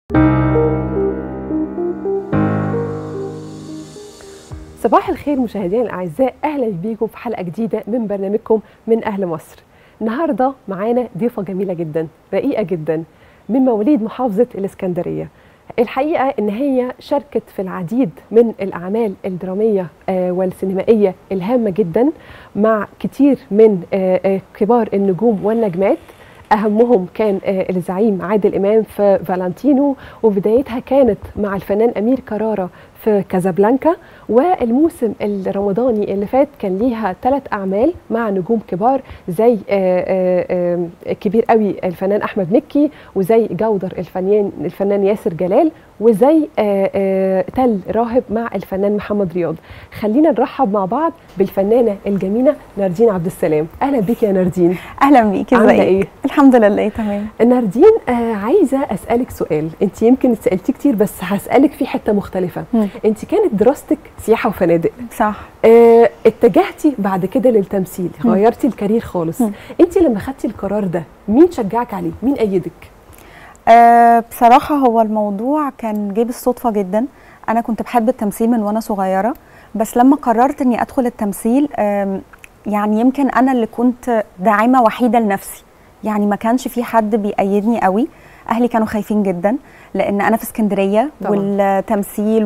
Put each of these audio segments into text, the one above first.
صباح الخير مشاهدينا الاعزاء اهلا بيكم في حلقه جديده من برنامجكم من اهل مصر النهارده معانا ضيفه جميله جدا رقيقه جدا من مواليد محافظه الاسكندريه الحقيقه ان هي شاركت في العديد من الاعمال الدراميه والسينمائيه الهامه جدا مع كتير من كبار النجوم والنجمات اهمهم كان الزعيم عادل امام في فالنتينو وبدايتها كانت مع الفنان امير كراره في كازابلانكا والموسم الرمضاني اللي فات كان ليها ثلاث اعمال مع نجوم كبار زي كبير قوي الفنان احمد مكي وزي جودر الفنان الفنان ياسر جلال وزي تل راهب مع الفنان محمد رياض خلينا نرحب مع بعض بالفنانه الجميله ناردين عبد السلام اهلا بيك يا ناردين اهلا بيكي عامله ازيك ايه الحمد لله تمام ناردين آه عايزه اسالك سؤال انت يمكن اتسالتيه كتير بس هسالك في حته مختلفه مم. انت كانت دراستك سياحه وفنادق صح آه اتجهتي بعد كده للتمثيل مم. غيرتي الكارير خالص مم. انت لما خدتي القرار ده مين شجعك عليه مين ايدك أه بصراحه هو الموضوع كان جه بالصدفه جدا انا كنت بحب التمثيل من وانا صغيره بس لما قررت اني ادخل التمثيل آم، يعني يمكن انا اللي كنت داعمه وحيده لنفسي يعني ما كانش في حد بيأيدني قوي اهلي كانوا خايفين جدا لان انا في اسكندريه طبعاً. والتمثيل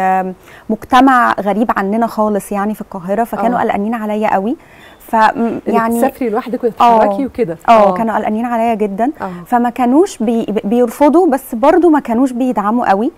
والمجتمع غريب عننا خالص يعني في القاهره فكانوا آه. قلقانين عليا قوي ف يعني يعني تسافري لوحدك وتتحركي آه. وكده اه كانوا قلقانين عليا جدا اه فما كانوش بي بيرفضوا بس برضو ما كانوش بيدعموا قوي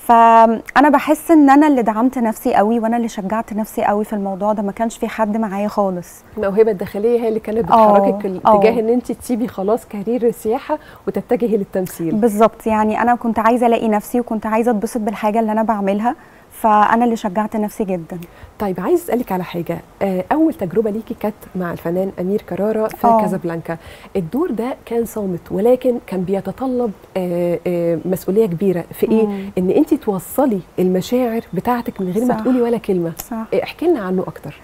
فانا بحس ان انا اللي دعمت نفسي قوي وانا اللي شجعت نفسي قوي في الموضوع ده ما كانش في حد معايا خالص الموهبه الداخليه هي اللي كانت آه. بتحركك آه. الاتجاه ان انت تسيبي خلاص كارير السياحه وتتجهي للتمثيل بالظبط يعني انا كنت عايزه الاقي نفسي وكنت عايزه اتبسط بالحاجه اللي انا بعملها فانا اللي شجعت نفسي جدا طيب عايز اسالك على حاجه آه، اول تجربه ليكي كانت مع الفنان امير كراره في آه. كازابلانكا الدور ده كان صامت ولكن كان بيتطلب آه، آه، مسؤوليه كبيره في ايه مم. ان انت توصلي المشاعر بتاعتك من غير ما صح. تقولي ولا كلمه صح إيه، احكي لنا عنه اكتر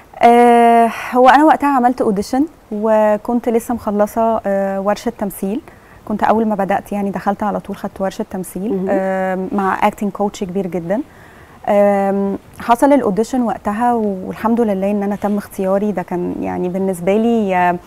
آه هو انا وقتها عملت اوديشن وكنت لسه مخلصه آه ورشه تمثيل كنت اول ما بدات يعني دخلت على طول خدت ورشه تمثيل مهم. آه مع اكتنج كوتش كبير جدا آم، حصل الاوديشن وقتها والحمد لله ان انا تم اختياري ده كان يعني بالنسبه لي آه،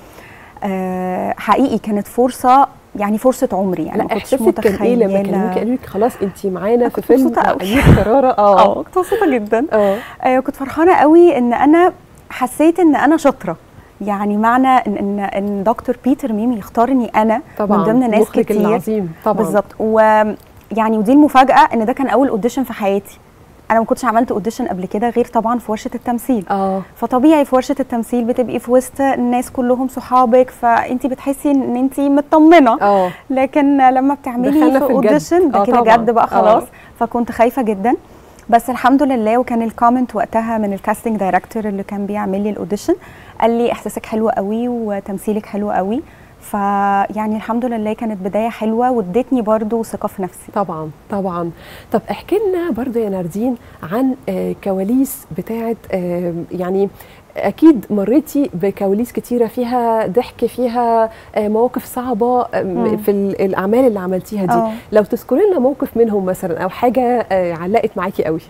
آه، حقيقي كانت فرصه يعني فرصه عمري يعني لا ما كنتش احساسك كان ايه لما متخيلة- كلموكي قالوا لك خلاص انت معانا في كنت فيلم مبسوطة مع أوي. امير كراره اه اه كنت مبسوطه جدا اه آه كنت فرحانه قوي ان انا حسيت ان انا شاطره يعني معنى ان ان, إن دكتور بيتر ميمي يختارني انا طبعا من ضمن ناس المخرج كتير العظيم طبعا بالظبط ويعني ودي المفاجاه ان ده كان اول اوديشن في حياتي انا ما كنتش عملت اوديشن قبل كده غير طبعا في ورشه التمثيل اه فطبيعي في ورشه التمثيل بتبقي في وسط الناس كلهم صحابك فانت بتحسي ان انت مطمنه اه لكن لما بتعملي دخلنا في في الجد. اوديشن ده آه كده طبعاً. جد بقى آه. خلاص فكنت خايفه جدا بس الحمد لله وكان الكومنت وقتها من الكاستنج دايركتور اللي كان بيعمل لي الاوديشن قال لي احساسك حلو قوي وتمثيلك حلو قوي فيعني الحمد لله كانت بدايه حلوه وادتني برضو ثقه في نفسي طبعا طبعا طب احكي لنا برضه يا ناردين عن آه، كواليس بتاعه آه، يعني اكيد مريتي بكواليس كتيره فيها ضحك فيها آه، مواقف صعبه آه، مم. في ال- الاعمال اللي عملتيها دي آه. لو تذكري لنا موقف منهم مثلا او حاجه آه، علقت معاكي قوي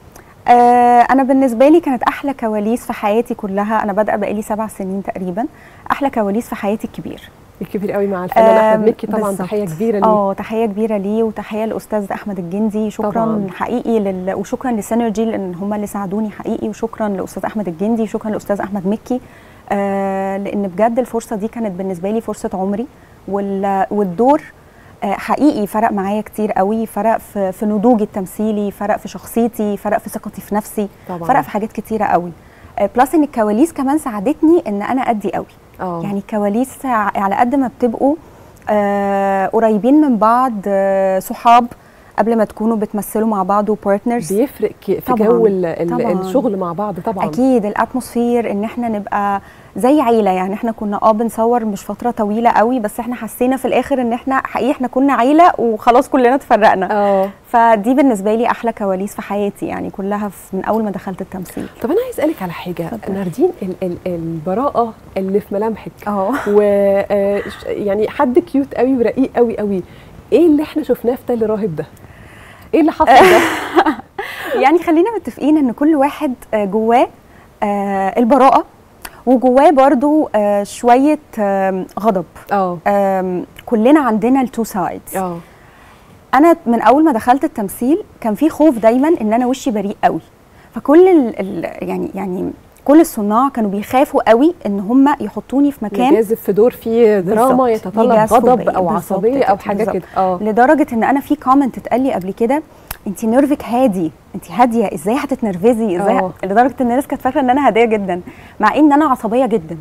آه انا بالنسبه لي كانت احلى كواليس في حياتي كلها انا بادئه بقالي سبع سنين تقريبا احلى كواليس في حياتي الكبير الكبير قوي مع الفنان احمد آم، مكي طبعا بالظبط. تحيه كبيره ليه اه تحيه كبيره ليه وتحيه للاستاذ احمد الجندي شكرا طبعاً. طبعا. حقيقي لل... وشكرا لسينرجي لان هم اللي ساعدوني حقيقي وشكرا لاستاذ احمد الجندي شكرا لاستاذ احمد مكي آه لان بجد الفرصه دي كانت بالنسبه لي فرصه عمري وال... والدور آه حقيقي فرق معايا كتير قوي فرق في, في نضوجي التمثيلي فرق في شخصيتي فرق في ثقتي في نفسي طبعا فرق في حاجات كتيره قوي آه بلس ان الكواليس كمان ساعدتني ان انا ادي قوي اه يعني كواليس ع- على قد ما بتبقوا آه قريبين من بعض آه صحاب قبل ما تكونوا بتمثلوا مع بعض وبارتنرز بيفرق ك- في طبعاً، جو ال- ال- طبعاً. الشغل مع بعض طبعا اكيد الاتموسفير ان احنا نبقى زي عيله يعني احنا كنا اه بنصور مش فتره طويله قوي بس احنا حسينا في الاخر ان احنا حقيقي احنا كنا عيله وخلاص كلنا اتفرقنا اه فدي بالنسبه لي احلى كواليس في حياتي يعني كلها في- من اول ما دخلت التمثيل طب انا عايز اسالك على حاجه اتفضل. ناردين ال ال البراءه اللي في ملامحك اه و آه، ش- يعني حد كيوت قوي ورقيق قوي قوي ايه اللي احنا شفناه في تل راهب ده ايه اللي حصل ده يعني خلينا متفقين ان كل واحد آه، جواه آه، البراءه وجواه برضو آه، شويه آم، غضب اه آم، كلنا عندنا التو سايدز اه انا من اول ما دخلت التمثيل كان في خوف دايما ان انا وشي بريء قوي فكل ال ال يعني يعني كل الصناع كانوا بيخافوا قوي ان هم يحطوني في مكان يجازف في دور فيه دراما بالظبط. يتطلب يجازفوا غضب بيا. او بالظبط عصبيه او كده، حاجه بالظبط. كده اه لدرجه ان انا في كومنت اتقال لي قبل كده انت نيرفك هادي انت هاديه ازاي هتتنرفزي ازاي آه. لدرجه ان الناس كانت فاكره ان انا هاديه جدا مع ان انا عصبيه جدا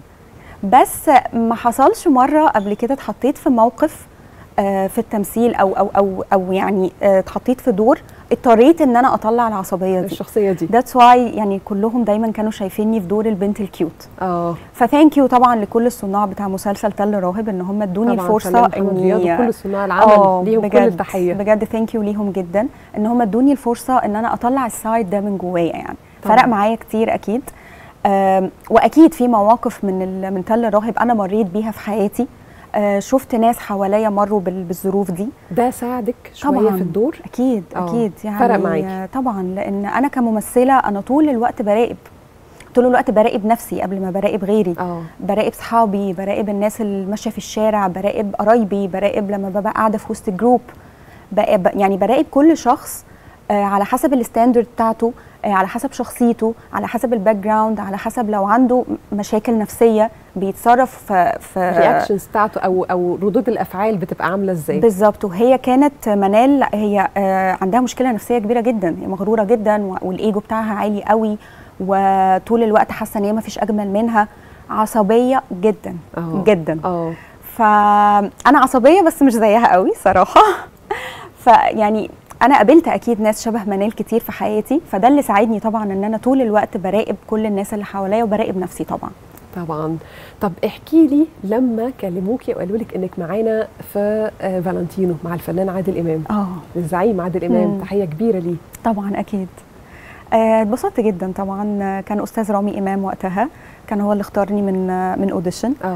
بس ما حصلش مره قبل كده اتحطيت في موقف آه، في التمثيل او او او او يعني آه، اتحطيت في دور اضطريت ان انا اطلع العصبيه دي الشخصيه دي ذاتس واي يعني كلهم دايما كانوا شايفيني في دور البنت الكيوت اه فثانك يو طبعا لكل الصناع بتاع مسلسل تل راهب ان هم ادوني طبعا الفرصه فنان محمد رياض وكل صناع العمل آه، ليهم كل بجد- التحيه بجد ثانك يو ليهم جدا ان هم ادوني الفرصه ان انا اطلع السايد ده من جوايا يعني طبعاً. فرق معايا كتير اكيد آم، واكيد في مواقف من ال- من تل راهب انا مريت بيها في حياتي آه، شفت ناس حواليا مروا بال- بالظروف دي ده ساعدك شويه طبعا في الدور اكيد آه، اكيد يعني فرق معاكي. آه، طبعا لان انا كممثله انا طول الوقت براقب طول الوقت براقب نفسي قبل ما براقب غيري اه براقب صحابي براقب الناس اللي ماشيه في الشارع براقب قرايبي براقب لما ببقى قاعده في وسط جروب بقى- يعني براقب كل شخص آه، على حسب الستاندرد بتاعته آه، على حسب شخصيته على حسب الباك جراوند على حسب لو عنده مشاكل نفسيه بيتصرف في في الرياكشنز بتاعته او او ردود الافعال بتبقى عامله ازاي بالظبط وهي كانت منال هي آه، عندها مشكله نفسيه كبيره جدا هي مغروره جدا و- والايجو بتاعها عالي قوي وطول الوقت حاسه ان هي ما فيش اجمل منها عصبيه جدا اه جدا اه فانا عصبيه بس مش زيها قوي صراحه فيعني انا قابلت اكيد ناس شبه منال كتير في حياتي فده اللي ساعدني طبعا ان انا طول الوقت براقب كل الناس اللي حواليا وبراقب نفسي طبعا طبعا طب احكي لي لما كلموكي وقالوا لك انك معانا في آه، فالنتينو مع الفنان عادل امام اه الزعيم عادل امام مم. تحيه كبيره ليه طبعا اكيد آه، اتبسطت جدا طبعا آه، كان استاذ رامي امام وقتها كان هو اللي اختارني من آه، من اوديشن اه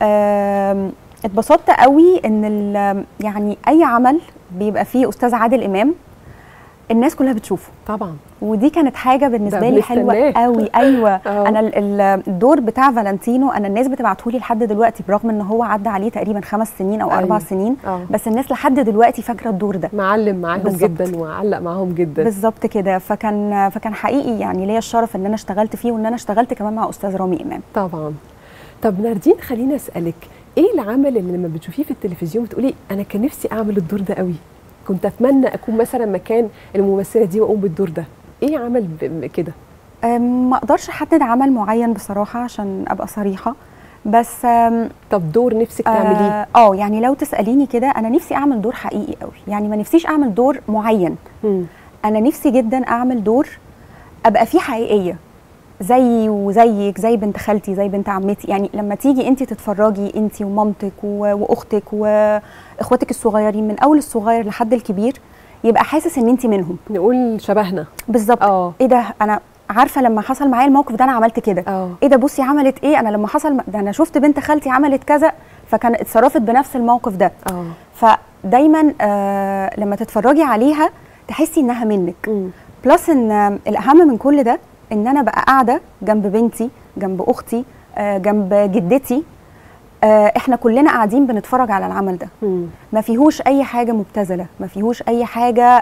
آم، اتبسطت قوي ان ال- يعني اي عمل بيبقى فيه استاذ عادل امام الناس كلها بتشوفه طبعا ودي كانت حاجه بالنسبه ده لي حلوه بنستناه. قوي ايوه آه. انا ال- ال- الدور بتاع فالنتينو انا الناس بتبعته لي لحد دلوقتي برغم ان هو عدى عليه تقريبا خمس سنين او اربع أيوة. سنين اه بس الناس لحد دلوقتي فاكره الدور ده معلم معاهم بالظبط. جدا وعلق معاهم جدا بالظبط كده فكان فكان حقيقي يعني ليا الشرف ان انا اشتغلت فيه وان انا اشتغلت كمان مع استاذ رامي امام طبعا طب ناردين خليني اسالك ايه العمل اللي لما بتشوفيه في التلفزيون بتقولي انا كان نفسي اعمل الدور ده قوي كنت اتمنى اكون مثلا مكان الممثله دي واقوم بالدور ده ايه عمل ب- كده أم، ما اقدرش احدد عمل معين بصراحه عشان ابقى صريحه بس أم، طب دور نفسك تعمليه اه آه، يعني لو تساليني كده انا نفسي اعمل دور حقيقي قوي يعني ما نفسيش اعمل دور معين مم. انا نفسي جدا اعمل دور ابقى فيه حقيقيه زيي وزيك زي بنت خالتي زي بنت عمتي يعني لما تيجي انت تتفرجي انت ومامتك و- واختك واخواتك الصغيرين من اول الصغير لحد الكبير يبقى حاسس ان انت منهم نقول شبهنا بالظبط اه ايه ده انا عارفه لما حصل معايا الموقف ده انا عملت كده اه ايه ده بصي عملت ايه انا لما حصل م- ده انا شفت بنت خالتي عملت كذا فكان اتصرفت بنفس الموقف ده اه فدايما آه لما تتفرجي عليها تحسي انها منك مم. بلس ان آه، الاهم من كل ده ان انا بقى قاعده جنب بنتي جنب اختي آه جنب جدتي آه احنا كلنا قاعدين بنتفرج على العمل ده مم. ما فيهوش اي حاجه مبتذله ما فيهوش اي حاجه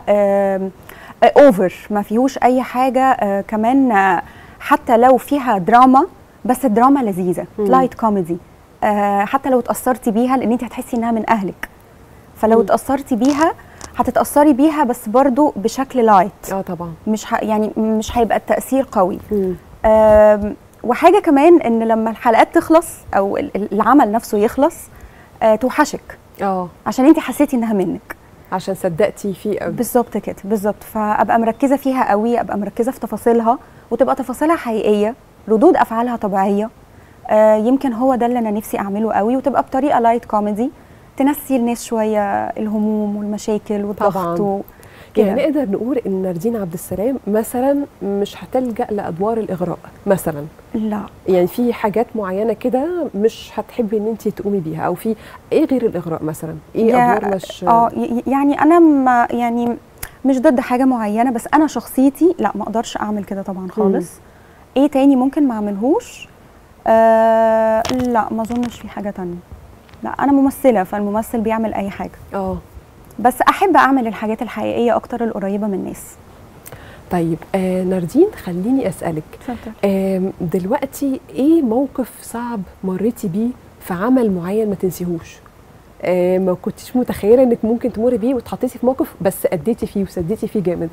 اوفر ما فيهوش اي حاجه آه كمان آه حتى لو فيها دراما بس الدراما لذيذه مم. لايت كوميدي آه حتى لو اتاثرتي بيها لان انت هتحسي انها من اهلك فلو مم. اتاثرتي بيها هتتاثري بيها بس برضو بشكل لايت اه طبعا مش ه... يعني مش هيبقى التاثير قوي مم. آم، وحاجه كمان ان لما الحلقات تخلص او ال- ال- العمل نفسه يخلص آه توحشك اه عشان انت حسيتي انها منك عشان صدقتي فيه قوي بالظبط كده بالظبط فابقى مركزه فيها قوي ابقى مركزه في تفاصيلها وتبقى تفاصيلها حقيقيه ردود افعالها طبيعيه آه يمكن هو ده اللي انا نفسي اعمله قوي وتبقى بطريقه لايت كوميدي تنسي الناس شويه الهموم والمشاكل والضغط طبعاً. و... كده. يعني نقدر نقول ان ناردين عبد السلام مثلا مش هتلجا لادوار الاغراء مثلا لا يعني في حاجات معينه كده مش هتحبي ان انت تقومي بيها او في ايه غير الاغراء مثلا ايه يا- ادوار مش اه ي- يعني انا ما يعني مش ضد حاجه معينه بس انا شخصيتي لا ما اقدرش اعمل كده طبعا خالص ايه تاني ممكن ما اعملهوش آه لا ما اظنش في حاجه تانية لا انا ممثله فالممثل بيعمل اي حاجه اه بس احب اعمل الحاجات الحقيقيه اكتر القريبه من الناس طيب آه ناردين خليني اسالك آم، دلوقتي ايه موقف صعب مريتي بيه في عمل معين ما تنسيهوش آه، ما كنتش متخيله انك ممكن تمري بيه وتحطيتي في موقف بس اديتي فيه وسديتي فيه جامد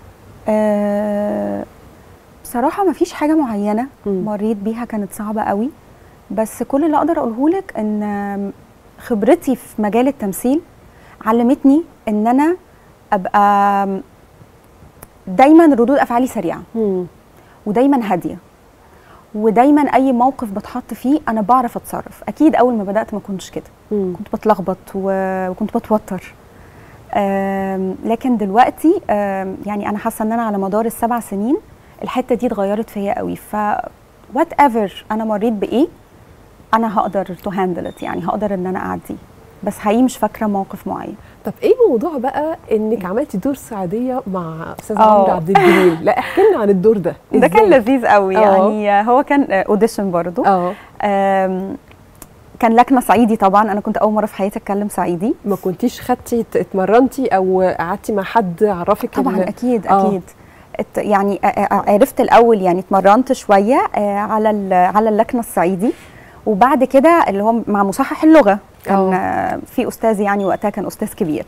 آه بصراحه ما فيش حاجه معينه مم. مريت بيها كانت صعبه قوي بس كل اللي اقدر اقوله لك ان خبرتي في مجال التمثيل علمتني ان انا ابقى دايما ردود افعالي سريعه مم. ودايما هاديه ودايما اي موقف بتحط فيه انا بعرف اتصرف اكيد اول ما بدات ما كنتش كده مم. كنت بتلخبط و- وكنت بتوتر آم، لكن دلوقتي آم، يعني انا حاسه ان انا على مدار السبع سنين الحته دي اتغيرت فيا قوي ف وات ايفر انا مريت بايه انا هقدر تو هاندل يعني هقدر ان انا اعدي بس حقيقي مش فاكره موقف معين طب ايه موضوع بقى انك عملتي دور سعوديه مع استاذ آه. عمرو عبد الجليل لا احكي لنا عن الدور ده ده كان إزاي؟ لذيذ قوي آه. يعني هو كان اوديشن برضو اه آم، كان لكنه صعيدي طبعا انا كنت اول مره في حياتي اتكلم صعيدي ما كنتيش خدتي ت- اتمرنتي او قعدتي مع حد عرفك طبعا ال- اكيد آه. اكيد ات- يعني آه، آه، عرفت الاول يعني اتمرنت شويه آه، على ال- على اللكنه الصعيدي وبعد كده اللي هو مع مصحح اللغه كان آه. آه، في استاذ يعني وقتها كان استاذ كبير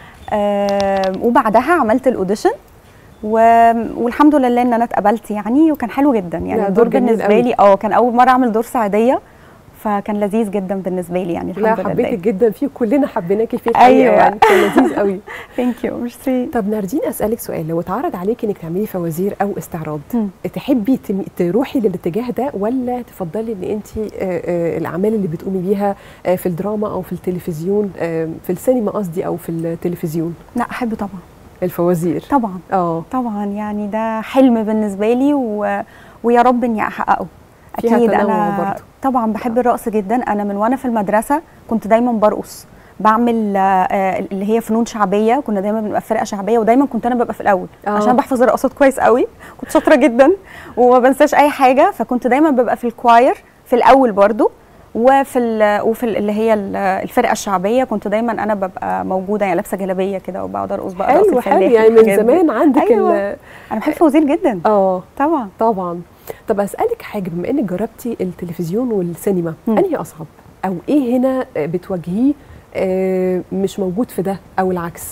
آه، وبعدها عملت الاوديشن و- والحمد لله ان انا اتقبلت يعني وكان حلو جدا يعني لا، الدور دور جميل بالنسبه قوي. لي اه كان اول مره اعمل دور سعوديه فكان لذيذ جدا بالنسبه لي يعني لا الحمد حبيتك لله جدا فيه كلنا حبيناكي فيه الحقيقه أيوة. يعني كان لذيذ قوي ثانك يو ميرسي طب ناردين اسالك سؤال لو اتعرض عليكي انك تعملي فوازير او استعراض مم. تحبي تم- تروحي للاتجاه ده ولا تفضلي ان انت الاعمال اللي بتقومي بيها آه، في الدراما او في التلفزيون آه، في السينما قصدي او في التلفزيون لا احب طبعا الفوازير طبعا اه طبعا يعني ده حلم بالنسبه لي و... ويا رب اني احققه فيها اكيد تنوع انا برضه. طبعا بحب الرقص جدا انا من وانا في المدرسه كنت دايما برقص بعمل آه، آه، اللي هي فنون شعبيه كنا دايما بنبقى في فرقه شعبيه ودايما كنت انا ببقى في الاول آه. عشان بحفظ الرقصات كويس قوي كنت شاطره جدا وما بنساش اي حاجه فكنت دايما ببقى في الكواير في الاول برضو وفي ال وفي ال- اللي هي ال- الفرقه الشعبيه كنت دايما انا ببقى موجوده يعني لابسه جلابيه كده وبقعد ارقص بقى رقص حلو حلو الفلاحي يعني من والحاجات دي. زمان عندك أيوة. ال- انا بحب فوزير جدا اه طبعا طبعا طب اسالك حاجه بما انك جربتي التلفزيون والسينما مم. انهي اصعب او ايه هنا بتواجهيه آه، مش موجود في ده او العكس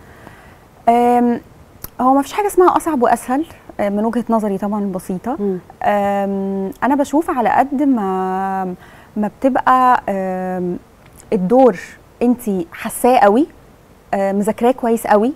أم، هو ما فيش حاجه اسمها اصعب واسهل أه، من وجهه نظري طبعا البسيطه مم. أم، انا بشوف على قد ما ما بتبقى أم، الدور انت حاساه قوي أه، مذاكراه كويس قوي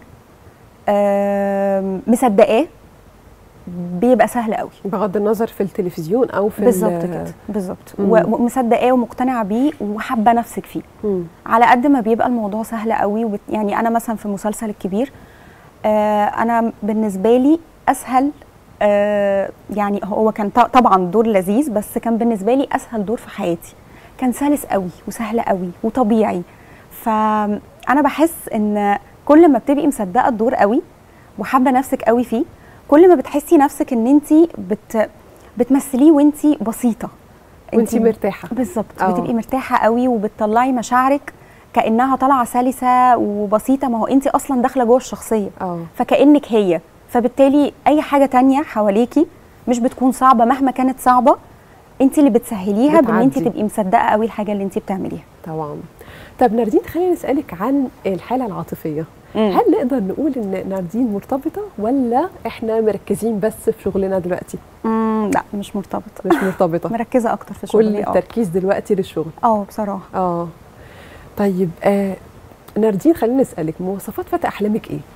أم، مصدقاه بيبقى سهل قوي بغض النظر في التلفزيون او في ال- بالظبط كده بالظبط مم. و- ومصدقاه ومقتنعه بيه وحابه نفسك فيه مم. على قد ما بيبقى الموضوع سهل قوي وبت... يعني انا مثلا في المسلسل الكبير آه انا بالنسبه لي اسهل آه يعني هو كان ط- طبعا دور لذيذ بس كان بالنسبه لي اسهل دور في حياتي كان سلس قوي وسهل قوي وطبيعي فانا بحس ان كل ما بتبقي مصدقه الدور قوي وحابه نفسك قوي فيه كل ما بتحسي نفسك ان انت بت بتمثليه وانت بسيطه وانت انتي- مرتاحه بالظبط آه. بتبقي مرتاحه قوي وبتطلعي مشاعرك كانها طالعه سلسه وبسيطه ما هو انت اصلا داخله جوه الشخصيه اه فكانك هي فبالتالي اي حاجه تانية حواليكي مش بتكون صعبه مهما كانت صعبه انت اللي بتسهليها بان انت بتعدي. تبقي مصدقه قوي الحاجه اللي انت بتعمليها طبعا طب ناردين خلينا نسالك عن الحاله العاطفيه هل نقدر نقول ان ناردين مرتبطه ولا احنا مركزين بس في شغلنا دلوقتي مم لا مش مرتبطه مش مرتبطه مركزه اكتر في كل شغلي اه التركيز دلوقتي للشغل اه بصراحه اه طيب آه ناردين خلينا نسالك مواصفات فتى احلامك ايه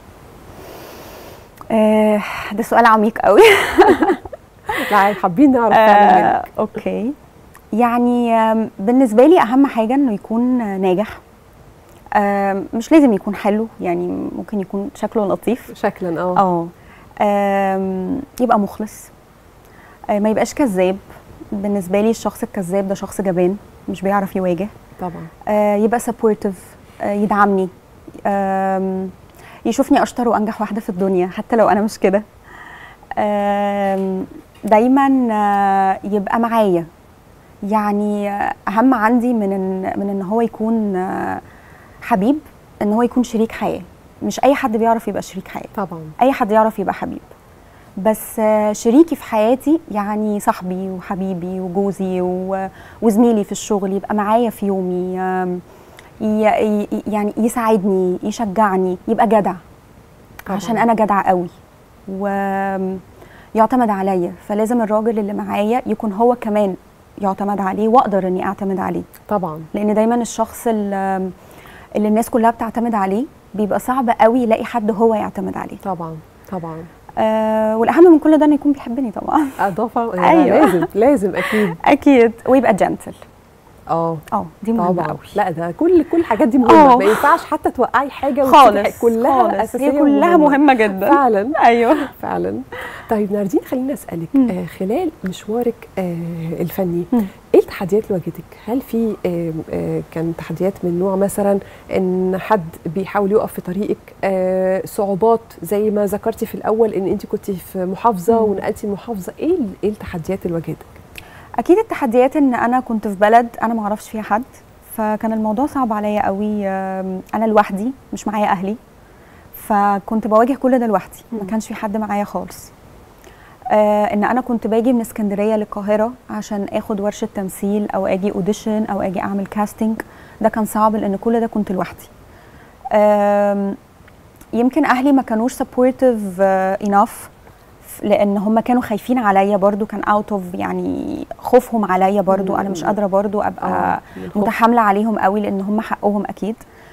آه ده سؤال عميق قوي لا حابين نعرف فعلا آه، منك اوكي يعني آم، بالنسبه لي اهم حاجه انه يكون آه، ناجح آم، مش لازم يكون حلو يعني ممكن يكون شكله لطيف شكلا اه اه آم، يبقى مخلص آه، ما يبقاش كذاب بالنسبه لي الشخص الكذاب ده شخص جبان مش بيعرف يواجه طبعا آه، يبقى سبورتيف يدعمني آم، يشوفني اشطر وانجح واحده في الدنيا حتى لو انا مش كده آم، دايما آه، يبقى معايا يعني آه، اهم عندي من ان من ان هو يكون آه، حبيب ان هو يكون شريك حياه مش اي حد بيعرف يبقى شريك حياه طبعا اي حد يعرف يبقى حبيب بس آه، شريكي في حياتي يعني صاحبي وحبيبي وجوزي و- وزميلي في الشغل يبقى معايا في يومي آم، ي- ي- يعني يساعدني يشجعني يبقى جدع طبعاً. عشان انا جدعه قوي ويعتمد عليا فلازم الراجل اللي معايا يكون هو كمان يعتمد عليه واقدر اني اعتمد عليه طبعا لان دايما الشخص اللي اللي الناس كلها بتعتمد عليه بيبقى صعب قوي يلاقي حد هو يعتمد عليه طبعا طبعا آه والاهم من كل ده انه يكون بيحبني طبعا اضافه أيوة. أيوة. لازم لازم اكيد اكيد ويبقى جنتل اه اه دي مهمه طبعا قوي لا ده كل كل الحاجات دي مهمه آه. ما ينفعش حتى توقعي حاجه وتسيبي خالص كلها خالص. اساسيه هي كلها مهمه جدا فعلا ايوه فعلا طيب ناردين خليني اسالك مم. آه خلال مشوارك آه الفني مم. ايه التحديات اللي واجهتك هل في آه آه كان تحديات من نوع مثلا ان حد بيحاول يقف في طريقك آه صعوبات زي ما ذكرتي في الاول ان انت كنت في محافظه مم. ونقلتي المحافظه ايه ال- ايه التحديات اللي واجهتك اكيد التحديات ان انا كنت في بلد انا ما اعرفش فيها حد فكان الموضوع صعب عليا قوي آم، انا لوحدي مش معايا اهلي فكنت بواجه كل ده لوحدي ما مم. كانش في حد معايا خالص آه ان انا كنت باجي من اسكندريه للقاهره عشان اخد ورشه تمثيل او اجي اوديشن او اجي اعمل كاستنج ده كان صعب لان كل ده كنت لوحدي آم، يمكن اهلي ما كانوش سبورتيف انف لان هم كانوا خايفين عليا برضو كان اوت اوف يعني خوفهم عليا برضو انا مش مم. قادره برضو ابقى آه، من الخوف. متحامله عليهم قوي لان هم حقهم اكيد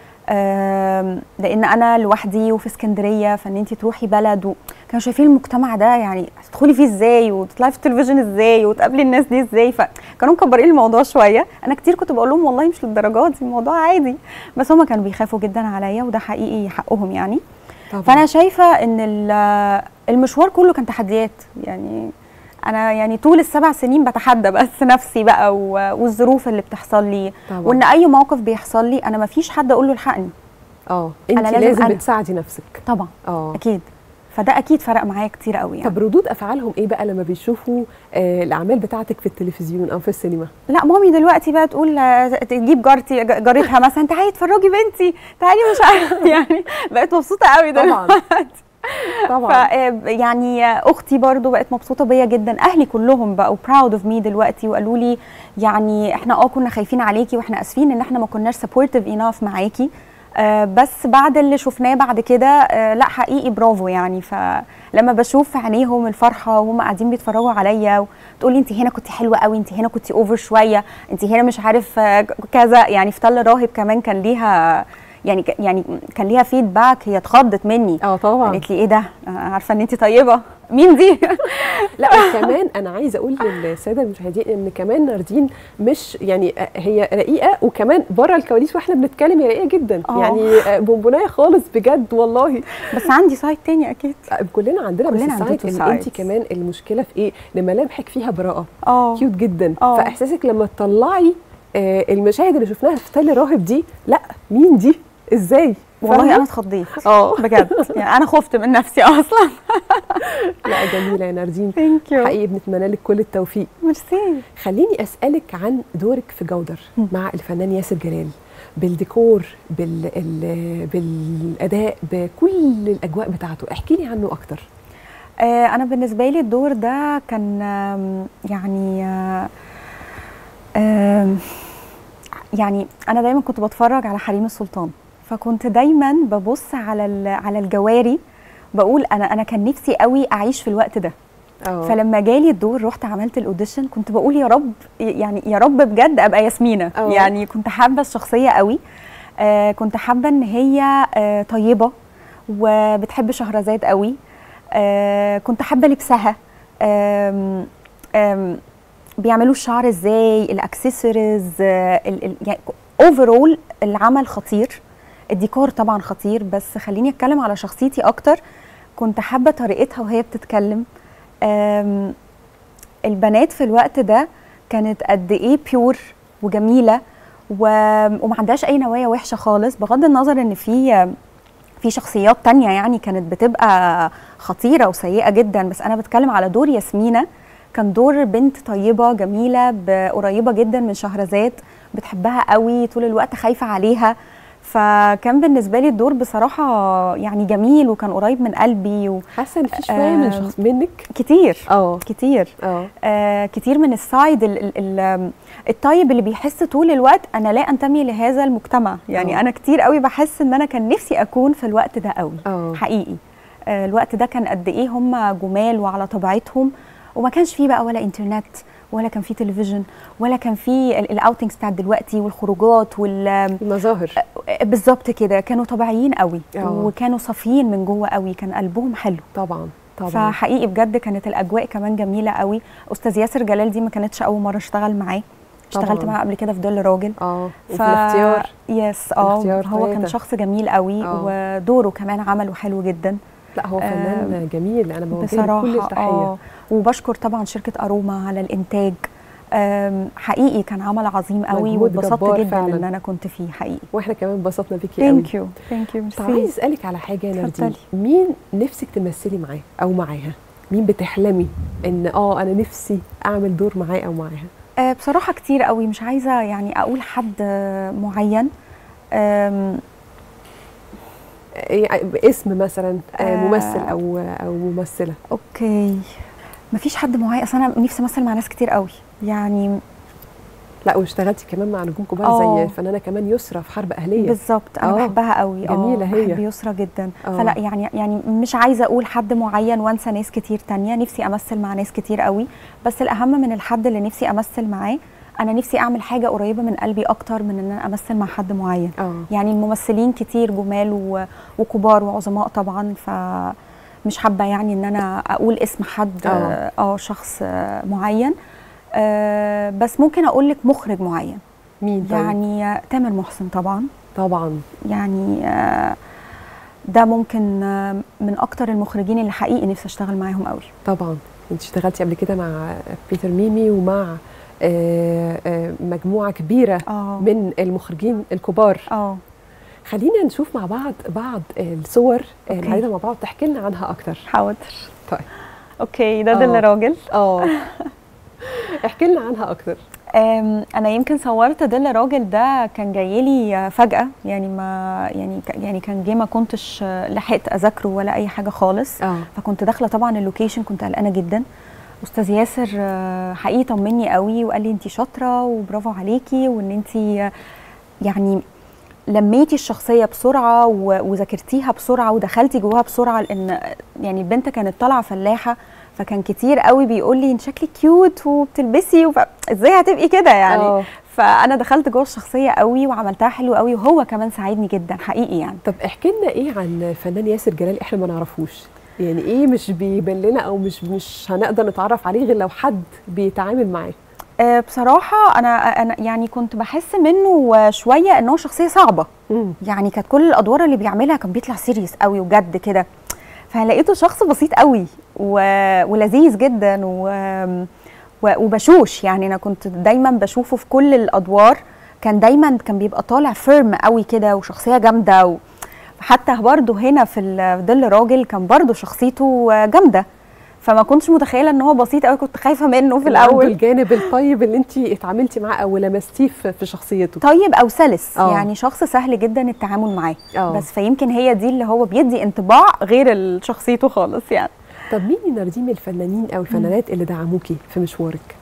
آم، لان انا لوحدي وفي اسكندريه فان انت تروحي بلد و... كانوا شايفين المجتمع ده يعني تدخلي فيه ازاي وتطلعي في التلفزيون ازاي وتقابلي الناس دي ازاي فكانوا مكبرين الموضوع شويه انا كتير كنت بقول لهم والله مش للدرجات دي الموضوع عادي بس هم كانوا بيخافوا جدا عليا وده حقيقي حقهم يعني طبعا فانا شايفه ان ال- المشوار كله كان تحديات يعني انا يعني طول السبع سنين بتحدى بس نفسي بقى و- والظروف اللي بتحصل لي طبعا وان اي موقف بيحصل لي انا ما فيش حد اقول له الحقني اه انت أنا لازم, لازم لازم أنا. بتساعدي نفسك طبعا اه اكيد فده اكيد فرق معايا كتير قوي يعني طب ردود افعالهم ايه بقى لما بيشوفوا آه الاعمال بتاعتك في التلفزيون او في السينما لا مامي دلوقتي بقى تقول آه، تجيب جارتي ج- جارتها مثلا تعالي اتفرجي بنتي تعالي مش عارفه يعني بقت مبسوطه قوي طبعا دلوقتي ف طبعا يعني اختي برضو بقت مبسوطه بيا جدا اهلي كلهم بقوا براود اوف مي دلوقتي وقالوا لي يعني احنا اه كنا خايفين عليكي واحنا اسفين ان احنا ما كناش سبورتيف اناف معاكي آه بس بعد اللي شفناه بعد كده آه لا حقيقي برافو يعني فلما بشوف في عينيهم الفرحه وهم قاعدين بيتفرجوا عليا وتقولي انت هنا كنت حلوه قوي انت هنا كنت اوفر شويه انت هنا مش عارف آه، كذا يعني في تل راهب كمان كان ليها يعني ك- يعني كان ليها فيدباك هي اتخضت مني اه طبعا قالت لي ايه ده آه، عارفه ان انت طيبه مين دي لا وكمان انا عايزه اقول للساده المشاهدين ان كمان ناردين مش يعني آه، هي رقيقه وكمان بره الكواليس واحنا بنتكلم هي رقيقه جدا آه. يعني آه، بونبونايه خالص بجد والله بس عندي سايد تاني اكيد آه، كلنا عندنا كلنا بس عندنا سايد two ان انت sides. كمان المشكله في ايه ان ملامحك فيها براءه اه كيوت جدا آه. فاحساسك لما تطلعي آه، المشاهد اللي شفناها في تل راهب دي لا مين دي ازاي والله فاهمة؟ انا اتخضيت اه بجد يعني انا خفت من نفسي اصلا لا جميله يا ناردين ثانك يو حقيقي بنتمنى لك كل التوفيق ميرسي خليني اسالك عن دورك في جودر مم. مع الفنان ياسر جلال بالديكور بال... ال- بالاداء بكل الاجواء بتاعته احكي لي عنه اكتر آه انا بالنسبه لي الدور ده كان آم، يعني آه آم، يعني انا دايما كنت بتفرج على حريم السلطان فكنت دايما ببص على ال- على الجواري بقول انا انا كان نفسي قوي اعيش في الوقت ده اه فلما جالي الدور رحت عملت الاوديشن كنت بقول يا رب يعني يا رب بجد ابقى ياسمينه أه. يعني كنت حابه الشخصيه قوي آه كنت حابه ان هي آه طيبه وبتحب شهرزاد قوي آه كنت حابه لبسها آم آم بيعملوا الشعر ازاي الاكسسوارز آه ال- ال- يعني اوفرول العمل خطير الديكور طبعا خطير بس خليني اتكلم على شخصيتي اكتر كنت حابه طريقتها وهي بتتكلم آم، البنات في الوقت ده كانت قد ايه بيور وجميله و... وما عندهاش اي نوايا وحشه خالص بغض النظر ان في في شخصيات تانية يعني كانت بتبقى خطيرة وسيئة جدا بس أنا بتكلم على دور ياسمينة كان دور بنت طيبة جميلة ب- قريبة جدا من شهرزاد بتحبها قوي طول الوقت خايفة عليها فكان بالنسبة لي الدور بصراحة يعني جميل وكان قريب من قلبي و... حاسه ان في شويه من آم، شخص منك كتير اه كتير اه آه كتير من السايد ال ال ال الطيب اللي بيحس طول الوقت انا لا انتمي لهذا المجتمع يعني آه. انا كتير قوي بحس ان انا كان نفسي اكون في الوقت ده قوي اه حقيقي آه الوقت ده كان قد ايه هم جمال وعلى طبيعتهم وما كانش فيه بقى ولا انترنت ولا كان فيه تلفزيون ولا كان فيه الاوتنجز بتاعت دلوقتي والخروجات وال المظاهر بالظبط كده كانوا طبيعيين قوي آه. وكانوا صافيين من جوه قوي كان قلبهم حلو طبعا طبعا فحقيقي بجد كانت الاجواء كمان جميله قوي استاذ ياسر جلال دي ما كانتش اول مره اشتغل معاه اشتغلت طبعاً. معاه قبل كده في ظل راجل اه وفي الاختيار يس اه الاختيار هو كان ثلاثة. شخص جميل قوي آه. ودوره كمان عمله حلو جدا لا هو فنان جميل انا بوجه له كل بصراحه التحيه اه وبشكر طبعا شركه اروما على الانتاج آم، حقيقي كان عمل عظيم قوي مجهود واتبسطت جبار جدا فعلاً. ان انا كنت فيه حقيقي واحنا كمان انبسطنا بيكي قوي ثانك يو ثانك يو طب عايز اسالك على حاجه يا ناردين اتفضلي. مين نفسك تمثلي معاه او معاها مين بتحلمي ان اه انا نفسي اعمل دور معاه او معاها آه، بصراحة كتير قوي مش عايزة يعني أقول حد آه، معين آم، إيه، اسم مثلا آه، آه. ممثل او او ممثله أوكي مفيش حد معين أصل أنا نفسي أمثل مع ناس كتير قوي يعني لا واشتغلتي كمان مع نجوم كبار آه. زي الفنانه كمان يسرا في حرب اهليه بالظبط أنا آه، بحبها قوي آه، جميلة هي. بحب يسرا جدا آه. فلا يعني يعني مش عايزة أقول حد معين وأنسى ناس كتير تانية نفسي أمثل مع ناس كتير قوي بس الأهم من الحد اللي نفسي أمثل معاه أنا نفسي أعمل حاجة قريبة من قلبي أكتر من إن أنا أمثل مع حد معين اه يعني الممثلين كتير جمال و- وكبار وعظماء طبعا فمش حابه يعني ان انا اقول اسم حد آه. اه آه، شخص آه، معين آه بس ممكن اقول لك مخرج معين مين طيب؟ يعني آه، تامر محسن طبعا طبعا يعني آه ده ممكن آه، من اكتر المخرجين اللي حقيقي نفسي اشتغل معاهم قوي طبعا انت اشتغلتي قبل كده مع بيتر ميمي ومع آه، آه، مجموعه كبيره اه من المخرجين الكبار اه خلينا نشوف مع بعض بعض الصور أوكي. اللي عايزه مع بعض تحكي لنا عنها اكتر حاضر طيب اوكي ده آه. دل راجل اه احكي لنا عنها اكتر أم، انا يمكن صورت دل راجل ده كان جاي لي فجاه يعني ما يعني ك- يعني كان جه ما كنتش آه، لحقت اذاكره ولا اي حاجه خالص اه فكنت داخله طبعا اللوكيشن كنت قلقانه جدا استاذ ياسر آه، حقيقي طمني قوي وقال لي انت شاطره وبرافو عليكي وان انت آه، يعني لميتي الشخصيه بسرعه و- وذاكرتيها بسرعه ودخلتي جواها بسرعه لان يعني البنت كانت طالعه فلاحه فكان كتير قوي بيقول لي انت شكلك كيوت وبتلبسي وف... ازاي هتبقي كده يعني آه. فانا دخلت جوه الشخصيه قوي وعملتها حلو قوي وهو كمان ساعدني جدا حقيقي يعني طب احكي لنا ايه عن الفنان ياسر جلال احنا ما نعرفوش يعني ايه مش بيبان لنا او مش مش هنقدر نتعرف عليه غير لو حد بيتعامل معاه أه بصراحه انا انا يعني كنت بحس منه شويه ان هو شخصيه صعبه مم. يعني كانت كل الادوار اللي بيعملها كان بيطلع سيريس قوي وجد كده فلقيته شخص بسيط قوي و... ولذيذ جدا و... و... وبشوش يعني انا كنت دايما بشوفه في كل الادوار كان دايما كان بيبقى طالع فيرم قوي كده وشخصيه جامده و... حتى برضه هنا في ال- في ظل راجل كان برضه شخصيته جامده فما كنتش متخيله ان هو بسيط قوي كنت خايفه منه في عنده الاول الجانب الطيب اللي انت اتعاملتي معاه او لمستيه في في شخصيته طيب او سلس آه. يعني شخص سهل جدا التعامل معاه آه. بس فيمكن هي دي اللي هو بيدي انطباع غير شخصيته خالص يعني طب مين يا ناردين من الفنانين او الفنانات اللي دعموكي في مشوارك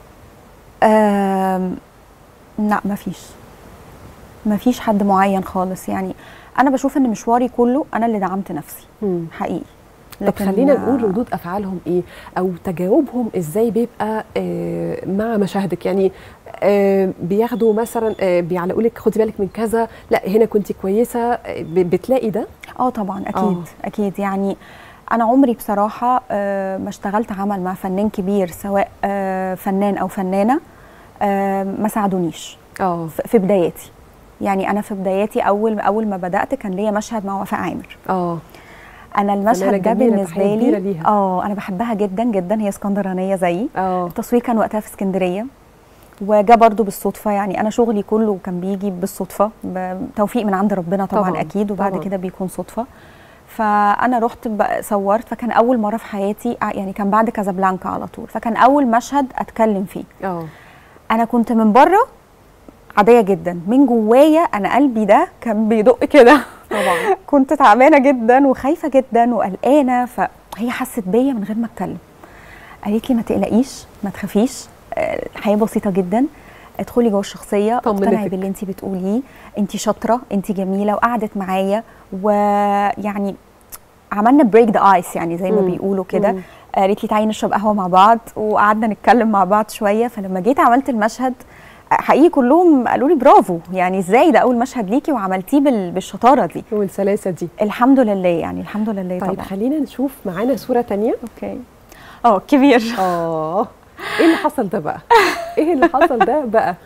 آم، لا مفيش مفيش حد معين خالص يعني انا بشوف ان مشواري كله انا اللي دعمت نفسي مم. حقيقي طب لكن، خلينا آه، نقول ردود افعالهم ايه او تجاوبهم ازاي بيبقى آه مع مشاهدك يعني آه بياخدوا مثلا آه بيعلقوا لك خدي بالك من كذا لا هنا كنت كويسه آه، ب- بتلاقي ده اه طبعا اكيد آه. أوه. اكيد يعني انا عمري بصراحه آه، ما اشتغلت عمل مع فنان كبير سواء آه، فنان او فنانه آه، ما ساعدونيش اه ف- في بداياتي يعني انا في بداياتي اول اول ما بدات كان ليا مشهد مع وفاء عامر اه انا المشهد ده جميلة، بالنسبه تحية كبيرة لي ليها. اه انا بحبها جدا جدا هي اسكندرانيه زيي اه التصوير كان وقتها في اسكندريه وجا برضو بالصدفه يعني انا شغلي كله كان بيجي بالصدفه بتوفيق من عند ربنا طبعا, طبعاً، طبعا اكيد وبعد طبعاً. كده بيكون صدفه فانا رحت بقى صورت فكان اول مره في حياتي يعني كان بعد كازابلانكا على طول فكان اول مشهد اتكلم فيه اه انا كنت من بره عاديه جدا من جوايا انا قلبي ده كان بيدق كده طبعا كنت تعبانه جدا وخايفه جدا وقلقانه فهي حست بيا من غير ما اتكلم قالت لي ما تقلقيش ما تخافيش آه، الحياه بسيطه جدا ادخلي جوه الشخصيه اقتنعي طمنتك. باللي انت بتقوليه انت شاطره انت جميله وقعدت معايا ويعني عملنا بريك ذا ايس يعني زي ما مم. بيقولوا كده مم. قالت لي تعالي نشرب قهوه مع بعض وقعدنا نتكلم مع بعض شويه فلما جيت عملت المشهد حقيقي كلهم قالوا لي برافو يعني ازاي ده اول مشهد ليكي وعملتيه بال- بالشطاره دي والسلاسه دي الحمد لله يعني الحمد لله طيب طبعا خلينا نشوف معانا صوره تانية اوكي اه كبير اه ايه اللي حصل ده بقى ايه اللي حصل ده بقى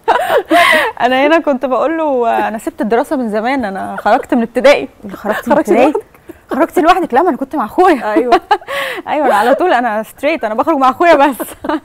انا هنا كنت بقول له انا سبت الدراسه من زمان انا خرجت من ابتدائي خرجت من خرجتي ابتدائي خرجتي لوحدك لا ما انا كنت مع اخويا ايوه ايوه انا على طول انا ستريت انا بخرج مع اخويا بس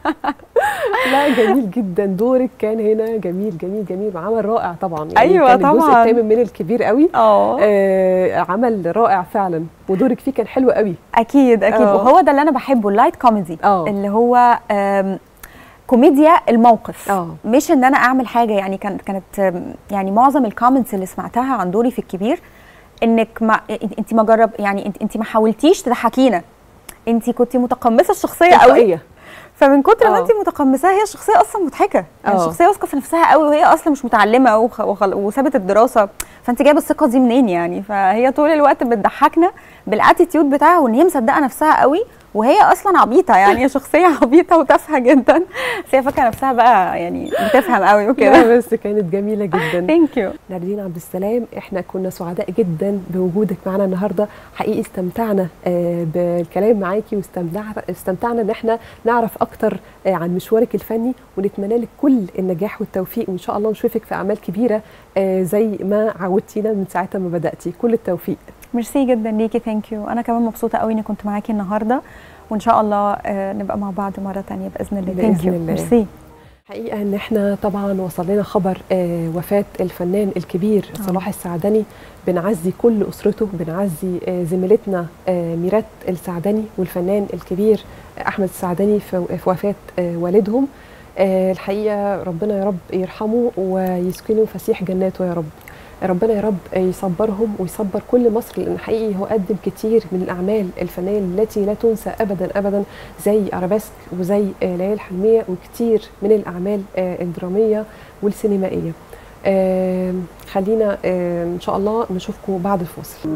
لا جميل جدا دورك كان هنا جميل جميل جميل وعمل رائع طبعا يعني أيوة كان الجزء طبعاً. الثامن من الكبير قوي اه آه عمل رائع فعلا ودورك فيه كان حلو قوي اكيد اكيد آه. وهو ده اللي انا بحبه اللايت كوميدي اه. اللي هو آم، كوميديا الموقف اه. مش ان انا اعمل حاجه يعني كانت كانت آم، يعني معظم الكومنتس اللي سمعتها عن دوري في الكبير انك ما انت ما جرب يعني انت انت ما حاولتيش تضحكينا انت كنت متقمصه الشخصيه قوي تلقائية. فمن كتر ما اه. انت متقمصاها هي الشخصيه اصلا مضحكه يعني اه. الشخصيه واثقه في نفسها قوي وهي اصلا مش متعلمه وخ- وخل- وسابت الدراسه فانت جايبه الثقه دي منين يعني فهي طول الوقت بتضحكنا بالاتيتيود بتاعها وان هي مصدقه نفسها قوي وهي اصلا عبيطه يعني هي شخصيه عبيطه وتافهه جدا بس هي فاكره نفسها بقى يعني بتفهم قوي وكده لا بس كانت جميله جدا ثانك يو ناردين عبد السلام احنا كنا سعداء جدا بوجودك معنا النهارده حقيقي استمتعنا آه، بالكلام معاكي واستمتعنا استمتعنا ان احنا نعرف اكتر آه، عن مشوارك الفني ونتمنى لك كل النجاح والتوفيق وان شاء الله نشوفك في اعمال كبيره آه، زي ما عودتينا من ساعه ما بداتي كل التوفيق ميرسي جدا ليكي ثانك يو انا كمان مبسوطه قوي اني كنت معاكي النهارده وان شاء الله آه، نبقى مع بعض مره تانية باذن الله بإذن ثانك يو الله. ميرسي حقيقة ان احنا طبعا وصل لنا خبر آه وفاة الفنان الكبير آه. صلاح السعدني بنعزي كل اسرته بنعزي آه زميلتنا آه ميرات السعدني والفنان الكبير آه احمد السعدني في في وفاة آه والدهم آه الحقيقة ربنا يا رب يرحمه ويسكنه فسيح جناته يا رب ربنا يا رب يصبرهم ويصبر كل مصر لان حقيقي هو قدم كتير من الاعمال الفنيه التي لا تنسى ابدا ابدا زي ارابيسك وزي آه، ليالي الحلميه وكتير من الاعمال آه، الدراميه والسينمائيه. آه، خلينا آه، ان شاء الله نشوفكم بعد الفاصل.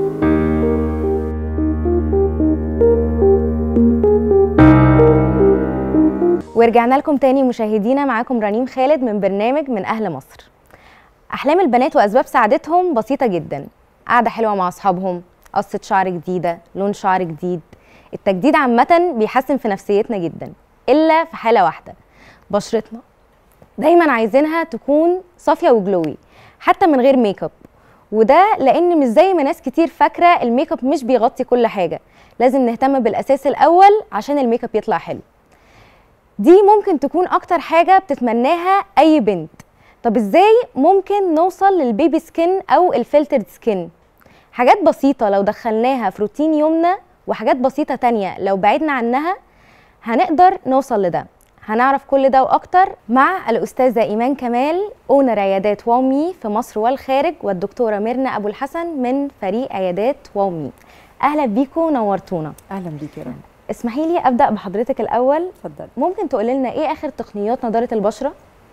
ورجعنا لكم تاني مشاهدينا معاكم رنيم خالد من برنامج من أهل مصر أحلام البنات وأسباب سعادتهم بسيطة جدا قعدة حلوة مع أصحابهم قصة شعر جديدة لون شعر جديد التجديد عامة بيحسن في نفسيتنا جدا إلا في حالة واحدة بشرتنا دايما عايزينها تكون صافية وجلوي حتى من غير ميك اب وده لان مش زي ما ناس كتير فاكره الميك اب مش بيغطي كل حاجه لازم نهتم بالاساس الاول عشان الميك اب يطلع حلو دي ممكن تكون اكتر حاجه بتتمناها اي بنت طب ازاي ممكن نوصل للبيبي سكين او الفلترد سكين حاجات بسيطه لو دخلناها في روتين يومنا وحاجات بسيطه تانية لو بعدنا عنها هنقدر نوصل لده هنعرف كل ده واكتر مع الاستاذه ايمان كمال اونر عيادات وامي في مصر والخارج والدكتوره ميرنا ابو الحسن من فريق عيادات وامي اهلا بيكم نورتونا اهلا بيك يا رنا اسمحي لي ابدا بحضرتك الاول اتفضلي ممكن تقولي لنا ايه اخر تقنيات نضاره البشره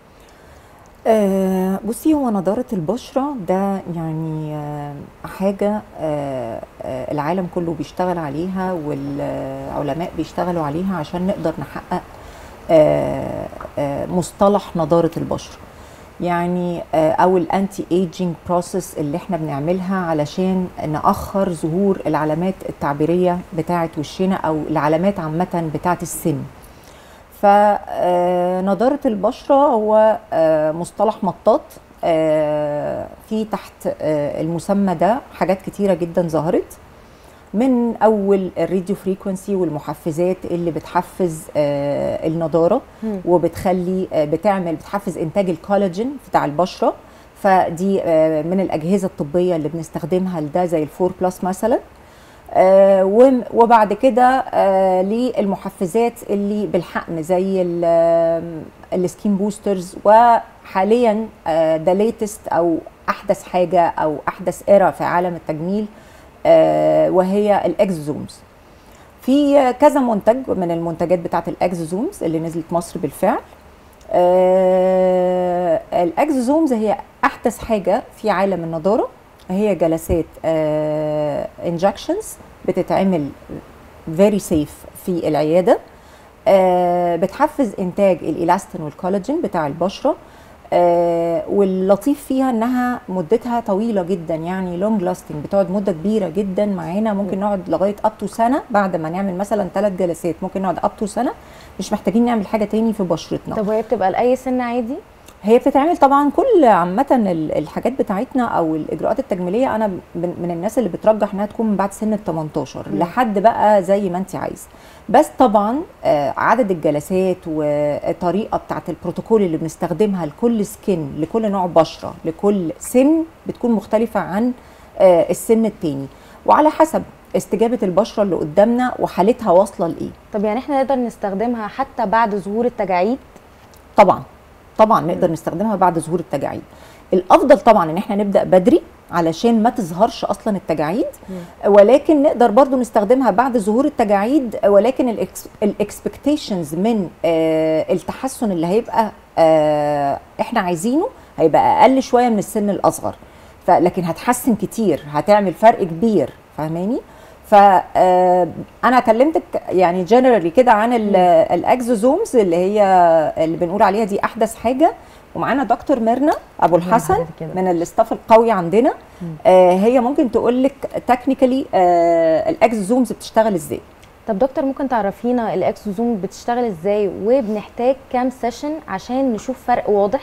آه بصي هو نضاره البشره ده يعني آه حاجه آه آه العالم كله بيشتغل عليها والعلماء بيشتغلوا عليها عشان نقدر نحقق آه آه مصطلح نضاره البشره يعني آه او الانتي ايجينج بروسيس اللي احنا بنعملها علشان ناخر ظهور العلامات التعبيريه بتاعه وشنا او العلامات عامه بتاعه السن فنضارة البشرة هو آه، مصطلح مطاط آه، في تحت آه، المسمى ده حاجات كتيره جدا ظهرت من اول الراديو فريكونسي والمحفزات اللي بتحفز آه، النضاره مم. وبتخلي آه، بتعمل بتحفز انتاج الكولاجين بتاع البشره فدي آه، من الاجهزه الطبيه اللي بنستخدمها لده زي الفور بلس مثلا آه، وم- وبعد كده آه، للمحفزات اللي بالحقن زي ال- آم، السكين بوسترز وحاليا ده ليتست او احدث حاجه او احدث ايرا في عالم التجميل آه، وهي الاكزوزومز في كذا منتج من المنتجات بتاعه الاكزوزومز اللي نزلت مصر بالفعل آه، الاكزوزومز هي احدث حاجه في عالم النضاره هي جلسات انجكشنز بتتعمل فيري سيف في العياده آه، بتحفز انتاج الالاستين والكولاجين بتاع البشره آه، واللطيف فيها انها مدتها طويله جدا يعني لونج لاستنج بتقعد مده كبيره جدا معانا ممكن نقعد لغايه اب تو سنه بعد ما نعمل مثلا ثلاث جلسات ممكن نقعد اب تو سنه مش محتاجين نعمل حاجه تاني في بشرتنا طب وهي بتبقى لاي سن عادي هي بتتعمل طبعا كل عامة ال- الحاجات بتاعتنا او الاجراءات التجميلية انا من من الناس اللي بترجح انها تكون من بعد سن ال 18 مم. لحد بقى زي ما انت عايزة بس طبعا آه، عدد الجلسات والطريقة بتاعت البروتوكول اللي بنستخدمها لكل سكين لكل نوع بشرة لكل سن بتكون مختلفة عن آه، السن التاني وعلى حسب استجابة البشرة اللي قدامنا وحالتها واصلة لإيه طب يعني احنا نقدر نستخدمها حتى بعد ظهور التجاعيد طبعا طبعا نقدر نستخدمها بعد ظهور التجاعيد الافضل طبعا ان احنا نبدا بدري علشان ما تظهرش اصلا التجاعيد ولكن نقدر برضو نستخدمها بعد ظهور التجاعيد ولكن الاكسبكتيشنز من آه، التحسن اللي هيبقى آه، احنا عايزينه هيبقى اقل شويه من السن الاصغر فلكن هتحسن كتير هتعمل فرق كبير فاهماني فانا كلمتك يعني جنرالي كده عن ال- الاكزوزومز اللي هي اللي بنقول عليها دي احدث حاجه ومعانا دكتور ميرنا ابو الحسن حضرتك كده. من الاستاف القوي عندنا آه هي ممكن تقول لك تكنيكالي آه الاكزوزومز بتشتغل ازاي طب دكتور ممكن تعرفينا الاكسوزوم بتشتغل ازاي وبنحتاج كام سيشن عشان نشوف فرق واضح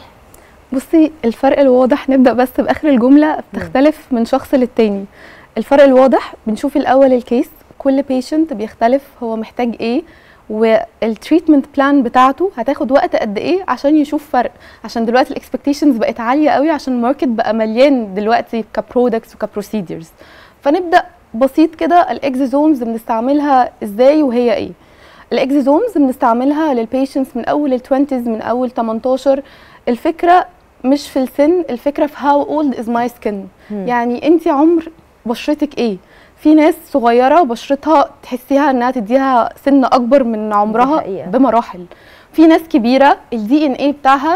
بصي الفرق الواضح نبدا بس باخر الجمله بتختلف من شخص للتاني الفرق الواضح بنشوف الاول الكيس كل بيشنت بيختلف هو محتاج ايه والتريتمنت بلان بتاعته هتاخد وقت قد ايه عشان يشوف فرق عشان دلوقتي الاكسبكتيشنز بقت عاليه قوي عشان الماركت بقى مليان دلوقتي كبرودكتس وكبروسيدرز فنبدا بسيط كده الاكزيزومز بنستعملها ازاي وهي ايه الاكزيزومز بنستعملها للبيشنتس من اول التوينتيز من اول 18 الفكره مش في السن الفكره في هاو اولد از ماي سكين مم. يعني انت عمر بشرتك ايه في ناس صغيره بشرتها تحسيها انها تديها سن اكبر من عمرها حقيقة. بمراحل في ناس كبيره الدي ان ايه بتاعها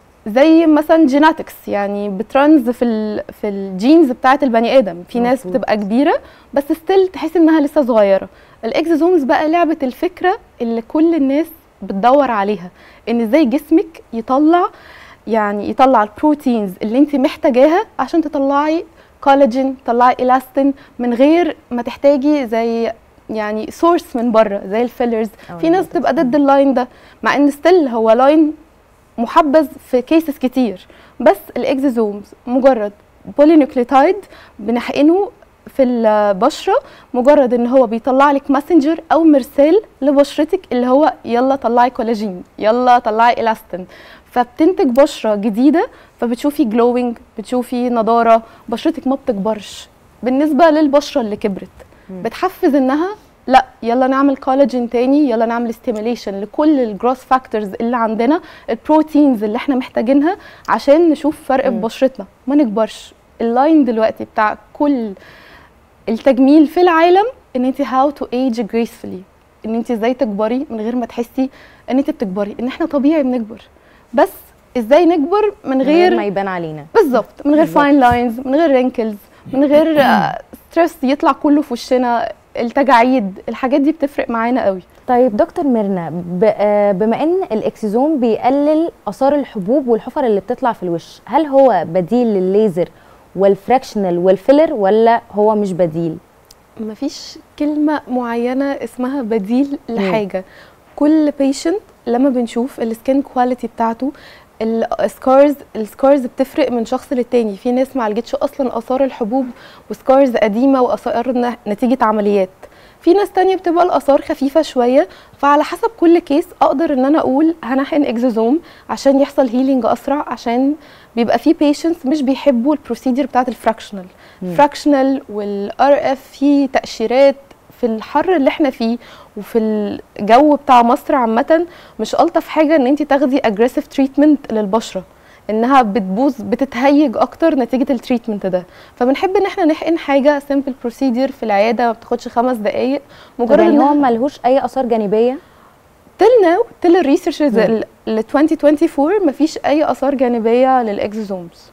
زي مثلا جيناتكس يعني بترنز في ال في الجينز بتاعت البني ادم في ناس مظبوط. بتبقى كبيره بس ستيل تحس انها لسه صغيره الاكزوزومز بقى لعبه الفكره اللي كل الناس بتدور عليها ان ازاي جسمك يطلع يعني يطلع البروتينز اللي انت محتاجاها عشان تطلعي كولاجين تطلعي الاستين من غير ما تحتاجي زي يعني سورس من بره زي الفيلرز أو في ناس البوتوكس. بتبقى ضد اللاين ده مع ان ستيل هو لاين محبذ في كيسز كتير بس الاكزيزومز مجرد بولينيوكليتايد بنحقنه في البشره مجرد ان هو بيطلع لك ماسنجر او مرسال لبشرتك اللي هو يلا طلعي كولاجين يلا طلعي الاستين فبتنتج بشره جديده فبتشوفي جلوينج بتشوفي نضاره بشرتك ما بتكبرش بالنسبه للبشره اللي كبرت بتحفز انها لا يلا نعمل كولاجين تاني يلا نعمل ستيميليشن لكل الجروس فاكتورز اللي عندنا البروتينز اللي احنا محتاجينها عشان نشوف فرق في بشرتنا ما نكبرش اللاين دلوقتي بتاع كل التجميل في العالم ان انت هاو تو ايج جريسفully ان انت ازاي تكبري من غير ما تحسي ان انت بتكبري ان احنا طبيعي بنكبر بس ازاي نكبر من من غير ما غير يبان علينا بالظبط من غير بالظبط. فاين لاينز من غير رينكلز من غير ستريس يطلع كله في وشنا التجاعيد الحاجات دي بتفرق معانا قوي طيب دكتور ميرنا ب- آه، بما ان الاكسيزوم بيقلل اثار الحبوب والحفر اللي بتطلع في الوش هل هو بديل للليزر والفراكشنال والفيلر ولا هو مش بديل مفيش كلمة معينة اسمها بديل لحاجة كل بيشنت لما بنشوف السكين كواليتي بتاعته السكارز السكارز بتفرق من شخص للتاني في ناس ما عالجتش اصلا اثار الحبوب وسكارز قديمه واثار ن- نتيجه عمليات في ناس تانية بتبقى الاثار خفيفه شويه فعلى حسب كل كيس اقدر ان انا اقول هنحقن اكزوزوم عشان يحصل هيلينج اسرع عشان بيبقى في بيشنتس مش بيحبوا البروسيدر بتاعت الفراكشنال فراكشنال والار اف في تاشيرات في الحر اللي احنا فيه وفي الجو بتاع مصر عامه مش الطف حاجه ان انت تاخدي اجريسيف تريتمنت للبشره انها بتبوظ بتتهيج اكتر نتيجه التريتمنت ده فبنحب ان احنا نحقن حاجه سيمبل بروسيدر في العياده ما بتاخدش خمس دقائق طب مجرد يعني هو ان ملهوش اي اثار جانبيه تل ناو تل الريسيرشز مم. ل 2024 مفيش اي اثار جانبيه للاكزوزومز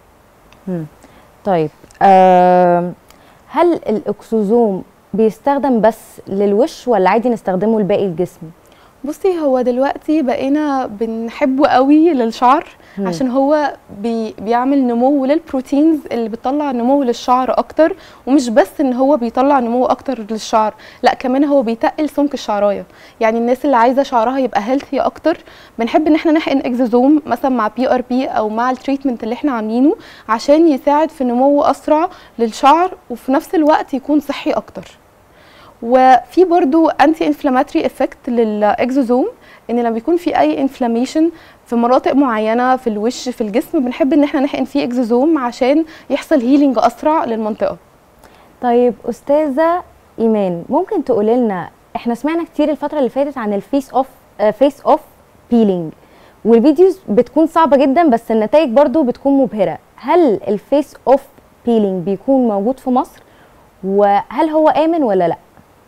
طيب آم، هل الاكسوزوم بيستخدم بس للوش ولا عادي نستخدمه لباقي الجسم بصي هو دلوقتي بقينا بنحبه قوي للشعر مم. عشان هو بي بيعمل نمو للبروتينز اللي بتطلع نمو للشعر اكتر ومش بس ان هو بيطلع نمو اكتر للشعر لا كمان هو بيتقل سمك الشعرايه يعني الناس اللي عايزه شعرها يبقى هيلثي اكتر بنحب ان احنا نحقن اكزوزوم مثلا مع بي ار بي او مع التريتمنت اللي احنا عاملينه عشان يساعد في نمو اسرع للشعر وفي نفس الوقت يكون صحي اكتر وفي برضو انتي انفلاماتري افكت للاكزوزوم ان لما بيكون في اي انفلاميشن في مناطق معينه في الوش في الجسم بنحب ان احنا نحقن فيه اكزوزوم عشان يحصل هيلينج اسرع للمنطقه طيب استاذه ايمان ممكن تقولي لنا احنا سمعنا كتير الفتره اللي فاتت عن الفيس اوف فيس اوف بيلينج والفيديوز بتكون صعبه جدا بس النتائج برضو بتكون مبهره هل الفيس اوف بيلينج بيكون موجود في مصر وهل هو امن ولا لا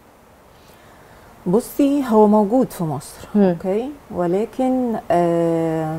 بصي هو موجود في مصر مم. اوكي ولكن آم،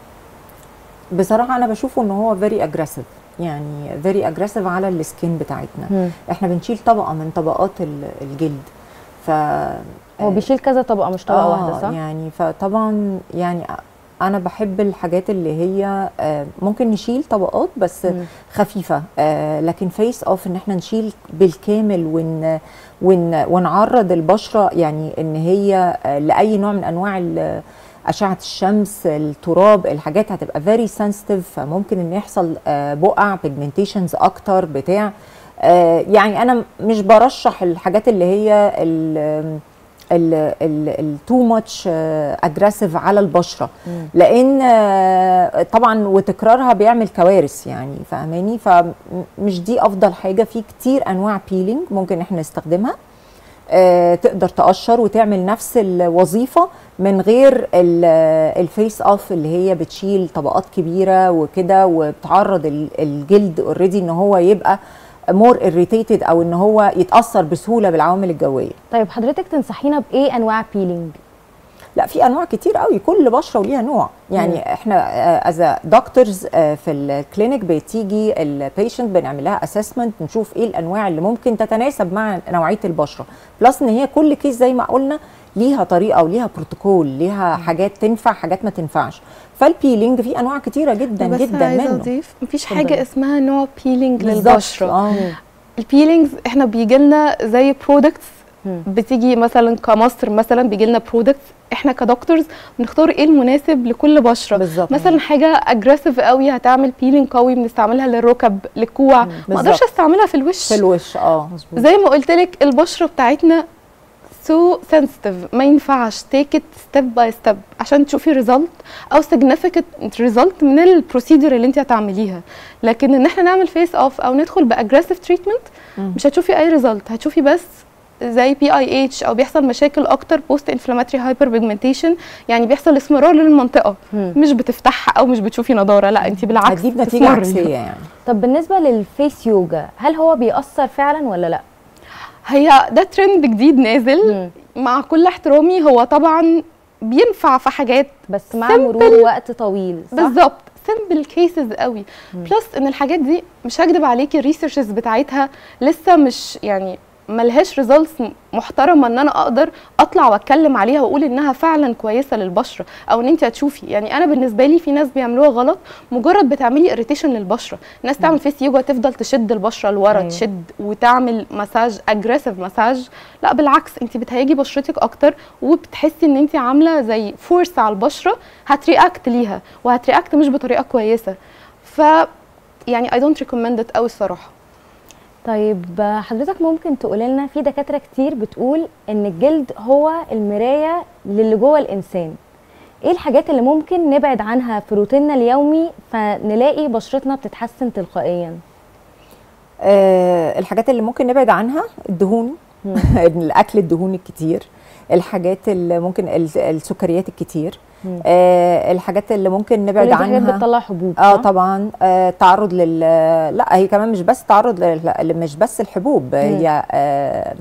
بصراحه انا بشوفه ان هو فيري اجريسيف يعني فيري اجريسيف على السكين بتاعتنا مم. احنا بنشيل طبقه من طبقات ال- الجلد ف هو بيشيل كذا طبقه مش طبقه آه واحده صح يعني فطبعا يعني انا بحب الحاجات اللي هي آه، ممكن نشيل طبقات بس مم. خفيفه آه، لكن فيس اوف ان احنا نشيل بالكامل ون ون ونعرض البشره يعني ان هي آه، لاي نوع من انواع ال- اشعه الشمس التراب الحاجات هتبقى فيري سنسيتيف فممكن ان يحصل آه، بقع بيجمنتيشنز اكتر بتاع آه، يعني انا مش برشح الحاجات اللي هي ال- التو ماتش اجريسيف على البشره مم. لان آه، طبعا وتكرارها بيعمل كوارث يعني فاهماني فمش دي افضل حاجه في كتير انواع بيلينج ممكن احنا نستخدمها آه، تقدر تقشر وتعمل نفس الوظيفه من غير ال- الفيس اوف اللي هي بتشيل طبقات كبيره وكده وبتعرض ال- الجلد اوريدي ان هو يبقى مور irritated او ان هو يتاثر بسهوله بالعوامل الجويه طيب حضرتك تنصحينا بايه انواع بيلينج لا في انواع كتير قوي كل بشره وليها نوع يعني مم. احنا از دكتورز في الكلينيك بتيجي البيشنت بنعمل لها اسسمنت نشوف ايه الانواع اللي ممكن تتناسب مع نوعيه البشره بلس ان هي كل كيس زي ما قلنا ليها طريقه وليها بروتوكول ليها حاجات تنفع حاجات ما تنفعش فالبيلينج في انواع كتيره جدا بس جدا عايزه منه اضيف مفيش اتفضلي. حاجه اسمها نوع بيلينج بالظبط. للبشره آه. البيلينجز احنا بيجي لنا زي برودكتس مم. بتيجي مثلا كمصر مثلا بيجي لنا برودكتس احنا كدكتورز بنختار ايه المناسب لكل بشره بالظبط مثلا حاجه اجريسيف قوي هتعمل بيلينج قوي بنستعملها للركب للكوع ما اقدرش بالظبط. استعملها في الوش في الوش اه مظبوط زي ما قلت لك البشره بتاعتنا سو سنسيتيف ما ينفعش تيك ات ستيب باي ستيب عشان تشوفي ريزلت او significant ريزلت من البروسيدور اللي انت هتعمليها لكن ان احنا نعمل فيس اوف او ندخل باجريسيف تريتمنت مم. مش هتشوفي اي ريزلت هتشوفي بس زي بي اي اتش او بيحصل مشاكل اكتر بوست انفلاماتري هايبر بيجمنتيشن يعني بيحصل اسمرار للمنطقه مم. مش بتفتحها او مش بتشوفي نضاره لا انت بالعكس هتجيب نتيجه تسمري. عكسيه يعني طب بالنسبه للفيس يوجا هل هو بيأثر فعلا ولا لا هي ده ترند جديد نازل مم. مع كل احترامي هو طبعا بينفع في حاجات بس مع Simple. مرور وقت طويل صح بالظبط سمبل كيسز قوي مم. بلس ان الحاجات دي مش هكدب عليكي الريسيرشز بتاعتها لسه مش يعني ملهاش ريزلتس محترمه ان انا اقدر اطلع واتكلم عليها واقول انها فعلا كويسه للبشره او ان انت هتشوفي يعني انا بالنسبه لي في ناس بيعملوها غلط مجرد بتعملي اريتيشن للبشره ناس تعمل فيس يوجا تفضل تشد البشره لورا أيوة. تشد وتعمل مساج اجريسيف مساج لا بالعكس انت بتهيجي بشرتك اكتر وبتحسي ان انت عامله زي فورس على البشره هترياكت ليها وهترياكت مش بطريقه كويسه ف يعني اي دونت ريكومند ات قوي الصراحه طيب آه، حضرتك ممكن تقولي لنا في دكاتره كتير بتقول ان الجلد هو المرايه للي جوه الانسان ايه الحاجات اللي ممكن نبعد عنها في روتيننا اليومي فنلاقي بشرتنا بتتحسن تلقائيا آه، الحاجات اللي ممكن نبعد عنها الدهون الاكل الدهون الكتير الحاجات اللي ممكن ال- السكريات الكتير مم. آه، الحاجات اللي ممكن نبعد كل دي حاجات عنها بتطلع حبوب اه صح؟ طبعا آه تعرض لل لا هي كمان مش بس تعرض لل... مش بس الحبوب هي آه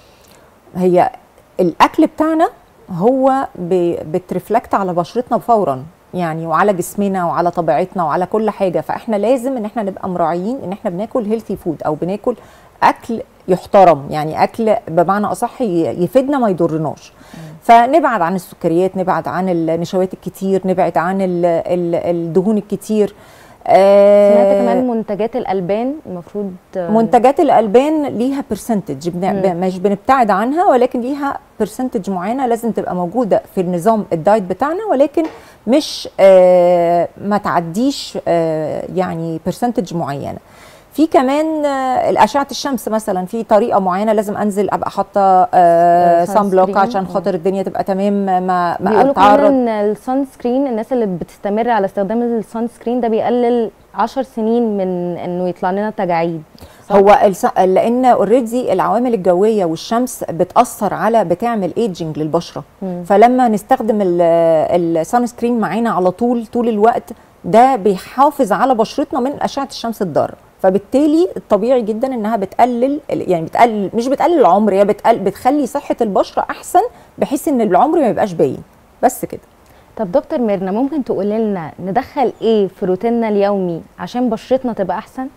هي الاكل بتاعنا هو ب... بترفلكت على بشرتنا فورا يعني وعلى جسمنا وعلى طبيعتنا وعلى كل حاجه فاحنا لازم ان احنا نبقى مراعيين ان احنا بناكل هيلثي فود او بناكل اكل يحترم يعني اكل بمعنى اصح ي- يفيدنا ما يضرناش فنبعد عن السكريات نبعد عن النشويات الكتير نبعد عن ال... ال... الدهون الكتير آه، سمعت كمان منتجات الالبان المفروض آه، منتجات الالبان ليها برسنتج مم. مش بنبتعد عنها ولكن ليها برسنتج معينه لازم تبقى موجوده في النظام الدايت بتاعنا ولكن مش آه ما تعديش آه يعني برسنتج معينه في كمان آه الاشعه الشمس مثلا في طريقه معينه لازم انزل ابقى حاطه آه آه، سان بلوك sunscreen. عشان خاطر الدنيا تبقى تمام ما ما بيقولوا اتعرض كمان ان السان سكرين الناس اللي بتستمر على استخدام السان سكرين ده بيقلل 10 سنين من انه يطلع لنا تجاعيد صح؟ هو الس... لان اوريدي العوامل الجويه والشمس بتاثر على بتعمل ايجنج للبشره مم. فلما نستخدم السان سكرين معانا على طول طول الوقت ده بيحافظ على بشرتنا من اشعه الشمس الضاره فبالتالي الطبيعي جدا انها بتقلل يعني بتقلل مش بتقلل العمر هي بتقل بتخلي صحه البشره احسن بحيث ان العمر ما يبقاش باين بس كده طب دكتور ميرنا ممكن تقولي لنا ندخل ايه في روتيننا اليومي عشان بشرتنا تبقى احسن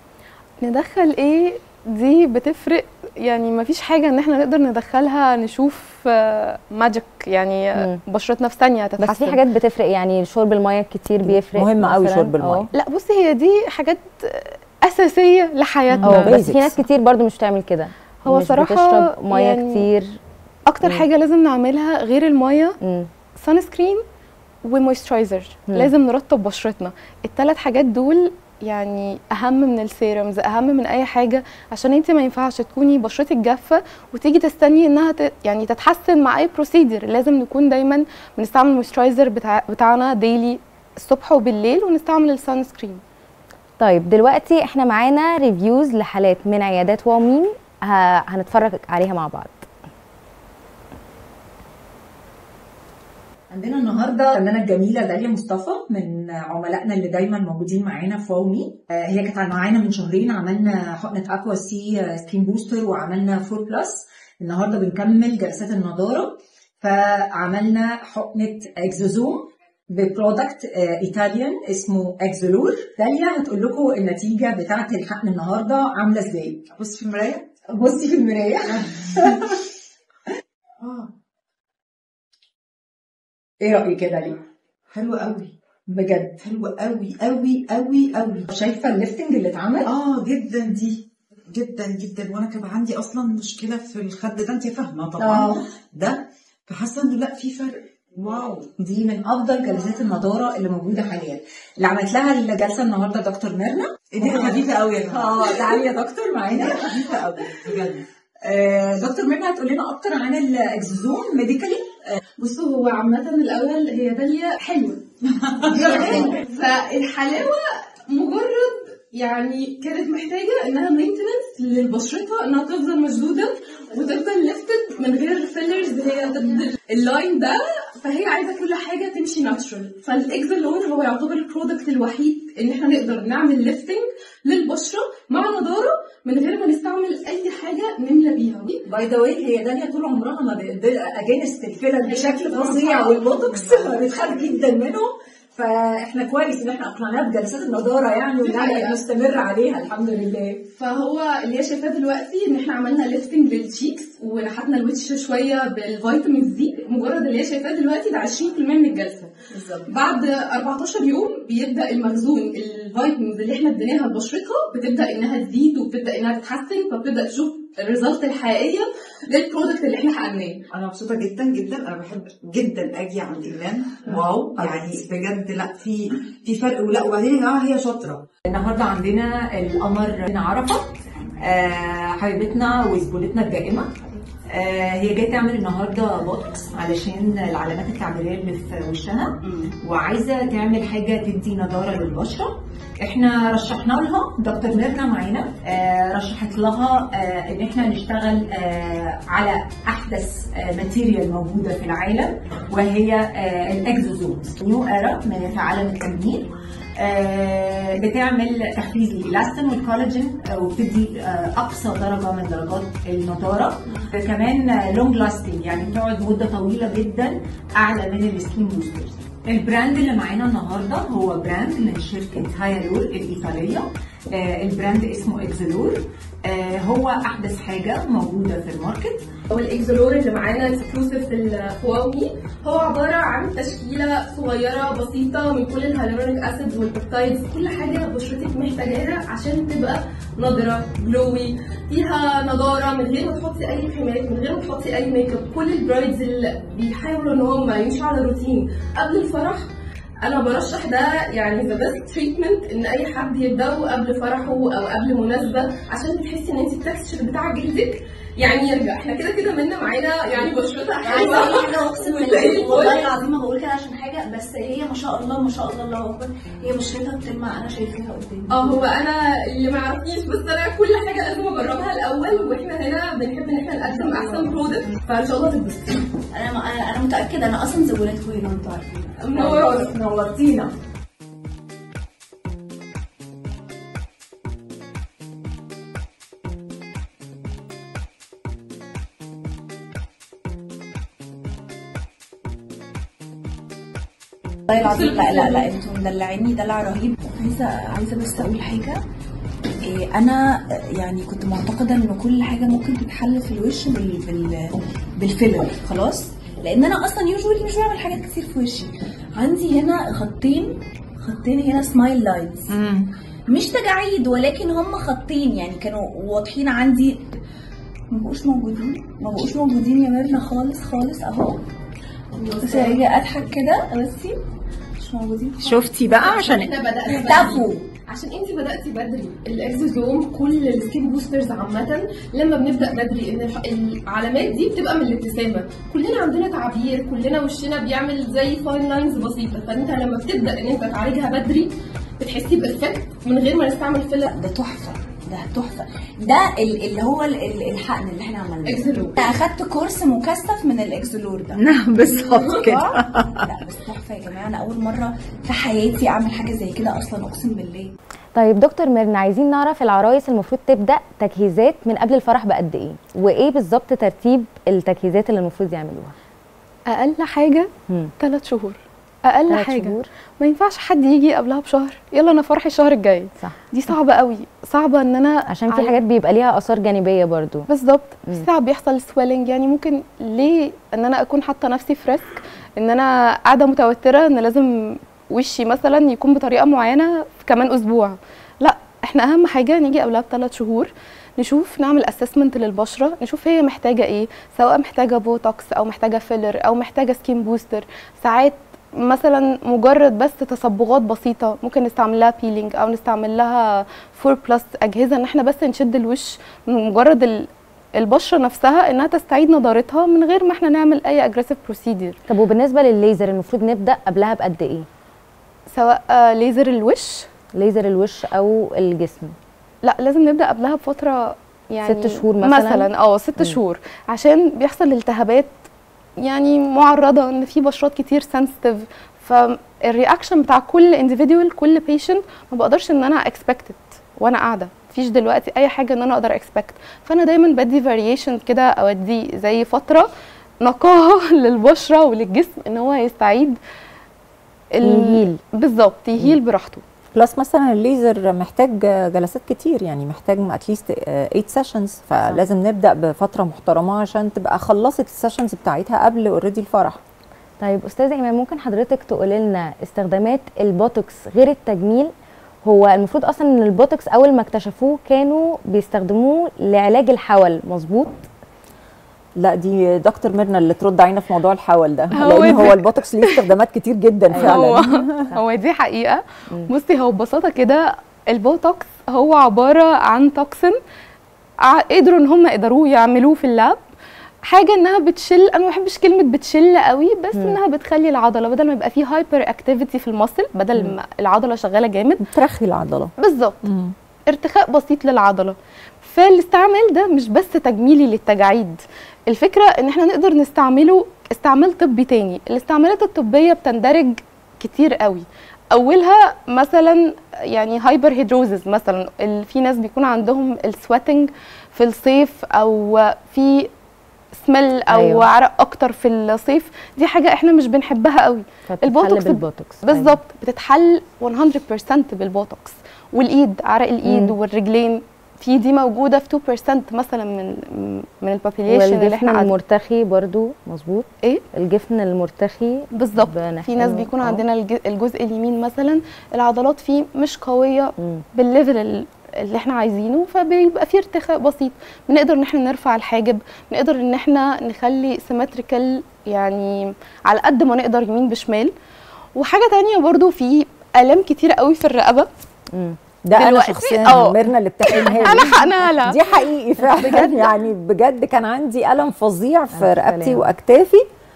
ندخل ايه دي بتفرق يعني ما فيش حاجه ان احنا نقدر ندخلها نشوف ماجيك يعني آه، مم. بشرتنا في ثانيه هتتحسن بس في حاجات بتفرق يعني شرب الميه الكتير بيفرق مهم قوي مثلاً. شرب المية. اه. لا بصي هي دي حاجات اساسيه لحياتنا اه بس basics. في ناس كتير برضو مش بتعمل كده هو مش صراحة بتشرب ميه يعني كتير اكتر حاجه لازم نعملها غير الميه مم. سان سكرين ومويسترايزر مم. لازم نرطب بشرتنا الثلاث حاجات دول يعني اهم من السيرمز اهم من اي حاجه عشان انت ما ينفعش تكوني بشرتك جافه وتيجي تستني انها ت... يعني تتحسن مع اي بروسيدر لازم نكون دايما بنستعمل المويسترايزر بتاع... بتاعنا ديلي الصبح وبالليل ونستعمل السان سكرين طيب دلوقتي احنا معانا ريفيوز لحالات من عيادات وامين ه- هنتفرج عليها مع بعض عندنا النهارده الفنانه الجميله داليا مصطفى من عملائنا اللي دايما موجودين معانا في واومي آه، هي كانت معانا من شهرين عملنا حقنه اكوا سي آه، سكين بوستر وعملنا فور بلس النهارده بنكمل جلسات النضاره فعملنا حقنه اكزوزوم ببرودكت آه، ايطاليان اسمه اكزولور داليا هتقول لكم النتيجه بتاعه الحقن النهارده عامله ازاي بص في المرايه بصي في المرايه اه ايه رايك يا داليا حلو قوي بجد حلو قوي قوي قوي قوي شايفه الليفتنج اللي اتعمل اه جدا دي جدا جدا وانا كان عندي اصلا مشكله في الخد ده انت فاهمه طبعا آه. ده فحاسه انه لا في فرق واو دي من افضل جلسات النضاره اللي موجوده حاليا اللي عملت لها الجلسه النهارده دكتور ميرنا إيه دي خفيفه قوي يا جماعه اه تعالي يا دكتور معانا خفيفه قوي بجد آه، دكتور ميرنا هتقول لنا اكتر عن الاكزوزوم ميديكالي بصوا هو عامة الأول هي داليا حلوة فالحلاوة مجرد يعني كانت محتاجة إنها مينتنس لبشرتها إنها تفضل مشدودة وتفضل لفتد من غير فيلرز هي تفضل اللاين ده فهي عايزة كل حاجة تمشي ناتشرال فالإكزالون هو يعتبر البرودكت الوحيد إن إحنا نقدر نعمل ليفتنج للبشرة مع نضارة من غير ما نستعمل أي حاجة نملى بيها باي ذا واي هي داليا طول عمرها ما اجينست الفيلر بشكل فظيع والبوتوكس بتخاف جدا منه فاحنا كويس ان احنا اقنعناه بجلسات النضاره يعني وان احنا نستمر عليها الحمد لله فهو اللي هي شايفاه دلوقتي ان احنا عملنا ليفتنج للتشيكس ونحتنا الوش شويه بالفيتامينز دي مجرد اللي هي شايفاه دلوقتي ده 20% من الجلسه بالظبط بعد 14 يوم بيبدا المخزون الفيتامينز اللي احنا اديناها لبشرتها بتبدا انها تزيد وبتبدا انها تتحسن فبتبدا تشوف الريزلت الحقيقيه للبرودكت اللي احنا حققناه انا مبسوطه جدا جدا انا بحب جدا اجي عند ايمان واو يعني بجد لا في في فرق ولا وبعدين يا جماعه هي شاطره النهارده عندنا القمر بن عرفه آه حبيبتنا وزبونتنا الدائمه آه هي جايه تعمل النهارده بوتوكس علشان العلامات التعبيريه اللي في وشها وعايزه تعمل حاجه تدي نضاره للبشره احنا رشحنا لها دكتور ميرنا معانا آه رشحت لها آه ان احنا نشتغل آه على احدث آه ماتيريال موجوده في العالم وهي آه الاكزوزومز نيو ارا في عالم التجميل آه، بتعمل تحفيز للالاستين والكولاجين آه، وبتدي آه، اقصى درجه من درجات النضاره كمان لونج لاستنج يعني بتقعد مده طويله جدا اعلى من السكين بوسترز البراند اللي معانا النهارده هو براند من شركه هايلور الايطاليه آه، البراند اسمه اكزلور آه، هو احدث حاجه موجوده في الماركت والاكزلور اللي معانا اكسكلوسيف في الفواوي هو عباره عن تشكيله صغيره بسيطه من كل الهيالورونيك اسيدز والبيبتايدز كل حاجه بشرتك محتاجاها عشان تبقى نضره جلوي فيها نضاره من غير ما تحطي اي كريمات من غير ما تحطي اي ميك اب كل البرايدز اللي بيحاولوا ان هم يمشوا على روتين قبل الفرح انا برشح ده يعني ذا بيست تريتمنت ان اي حد يبداه قبل فرحه او قبل مناسبه عشان تحسي ان انت التكستشر بتاع جلدك يعني يرجع احنا كده كده منا معانا يعني بشرتها عايزه حلوه اقول حاجه اقسم بالله والله العظيم ما بقول كده عشان حاجه بس هي ما شاء الله ما شاء الله الله اكبر هي بشرتها بتلمع انا شايفاها قدامي اه هو انا اللي ما يعرفنيش بس انا كل حاجه لازم اجربها الاول واحنا هنا بنحب ان احنا نقدم احسن برودكت فان شاء الله تتبسطي انا انا انا متاكده انا اصلا زبونتكم هنا انتوا عارفين منورانا نورتينا والله العظيم لا لا لا انتوا مدلعيني دلع رهيب عايزه عايزه بس اقول حاجه إيه انا يعني كنت معتقده ان كل حاجه ممكن تتحل في الوش بال بال بالفيلر خلاص لان انا اصلا يوجوالي مش بعمل حاجات كتير في وشي عندي هنا خطين خطين هنا سمايل لاينز مش تجاعيد ولكن هم خطين يعني كانوا واضحين عندي ما بقوش موجودين ما بقوش موجودين يا ميرنا خالص خالص اهو بس اجي اضحك كده بصي مش موجودين خالص. شفتي بقى عشان احنا بدانا اختفوا بدري. عشان انت بداتي بدري الاكزوزوم كل السكين بوسترز عامه لما بنبدا بدري ان الح- العلامات دي بتبقى من الابتسامه كلنا عندنا تعبير كلنا وشنا بيعمل زي فاين لاينز بسيطه فانت لما بتبدا ان انت تعالجها بدري بتحسي بافكت من غير ما نستعمل فيلر ده تحفه ده تحفه ده ال- اللي هو ال- ال- الحقن اللي احنا عملناه اكزلور انا اخدت كورس مكثف من الاكسلور ده نعم بالظبط كده لا بس تحفه يا جماعه انا اول مره في حياتي اعمل حاجه زي كده اصلا اقسم بالله طيب دكتور ميرنا عايزين نعرف العرايس المفروض تبدا تجهيزات من قبل الفرح بقد ايه وايه بالظبط ترتيب التجهيزات اللي المفروض يعملوها اقل حاجه مم. ثلاث شهور اقل تلات حاجه شهور. ما ينفعش حد يجي قبلها بشهر يلا انا فرحي الشهر الجاي صح دي صعبه قوي صعبه ان انا عشان في على- حاجات بيبقى ليها اثار جانبيه برضو بالظبط مم. ساعات بيحصل سويلنج يعني ممكن ليه ان انا اكون حاطه نفسي في ريسك ان انا قاعده متوتره ان لازم وشي مثلا يكون بطريقه معينه في كمان اسبوع لا احنا اهم حاجه نيجي قبلها بثلاث شهور نشوف نعمل اسسمنت للبشره نشوف هي محتاجه ايه سواء محتاجه بوتوكس او محتاجه فيلر او محتاجه سكين بوستر ساعات مثلا مجرد بس تصبغات بسيطه ممكن نستعمل لها بيلينج او نستعمل لها فور بلس اجهزه ان احنا بس نشد الوش من مجرد ال- البشره نفسها انها تستعيد نضارتها من غير ما احنا نعمل اي اجريسيف بروسيدر طب وبالنسبه للليزر المفروض نبدا قبلها بقد ايه سواء آه، ليزر الوش ليزر الوش او الجسم لا لازم نبدا قبلها بفتره يعني ست شهور مثلاً؟ مثلا اه ست شهور عشان بيحصل التهابات يعني معرضه ان في بشرات كتير سنسيتيف فالرياكشن بتاع كل individual كل بيشنت ما بقدرش ان انا اكسبكتد وانا قاعده مفيش دلوقتي اي حاجه ان انا اقدر اكسبكت فانا دايما بدي فاريشن كده اودي زي فتره نقاهه للبشره وللجسم ان هو يستعيد يهيل. بالظبط يهيل براحته بلس مثلا الليزر محتاج جلسات كتير يعني محتاج اتليست 8 سيشنز فلازم نبدا بفتره محترمه عشان تبقى خلصت السيشنز بتاعتها قبل اوريدي الفرح طيب استاذه ايمان ممكن حضرتك تقولي لنا استخدامات البوتوكس غير التجميل هو المفروض اصلا ان البوتوكس اول ما اكتشفوه كانوا بيستخدموه لعلاج الحول مظبوط لا دي دكتور ميرنا اللي ترد علينا في موضوع الحول ده هو لان دي- هو البوتوكس ليه استخدامات كتير جدا هو فعلا هو دي حقيقه بصي هو ببساطه كده البوتوكس هو عباره عن توكسين ع- قدروا ان هم قدروه يعملوه في اللاب حاجه انها بتشل انا ما بحبش كلمه بتشل قوي بس مم. انها بتخلي العضله بدل ما يبقى فيه هايبر اكتيفيتي في المصل بدل ما العضله شغاله جامد بترخي العضله بالظبط ارتخاء بسيط للعضله فالاستعمال ده مش بس تجميلي للتجاعيد الفكره ان احنا نقدر نستعمله استعمال طبي تاني الاستعمالات الطبيه بتندرج كتير قوي اولها مثلا يعني هايبر هيدروزز مثلا ال- في ناس بيكون عندهم السويتنج في الصيف او في سمل او أيوة. أيوة. عرق اكتر في الصيف دي حاجه احنا مش بنحبها قوي فبتتحل البوتوكس بالبوتوكس بالظبط بتتحل 100% بالبوتوكس والايد عرق الايد مم. والرجلين في دي موجوده في 2% مثلا من من البوبيليشن اللي والجفن احنا قاعدين المرتخي برضو مظبوط ايه الجفن المرتخي بالظبط بنحقنه. في ناس بيكون آه. عندنا الج- الجزء اليمين مثلا العضلات فيه مش قويه مم. بالليفل ال- اللي احنا عايزينه فبيبقى فيه ارتخاء بسيط بنقدر ان احنا نرفع الحاجب بنقدر ان احنا نخلي سيمتريكال يعني على قد ما نقدر يمين بشمال وحاجه تانية برضو في الام كتير قوي في الرقبه مم. ده انا دلوقتي- شخصيا آه. ميرنا اللي بتحقنها لي انا حقنها لها دي حقيقي فعلا بجد؟ يعني بجد كان عندي الم فظيع في ألف رقبتي سلامة. واكتافي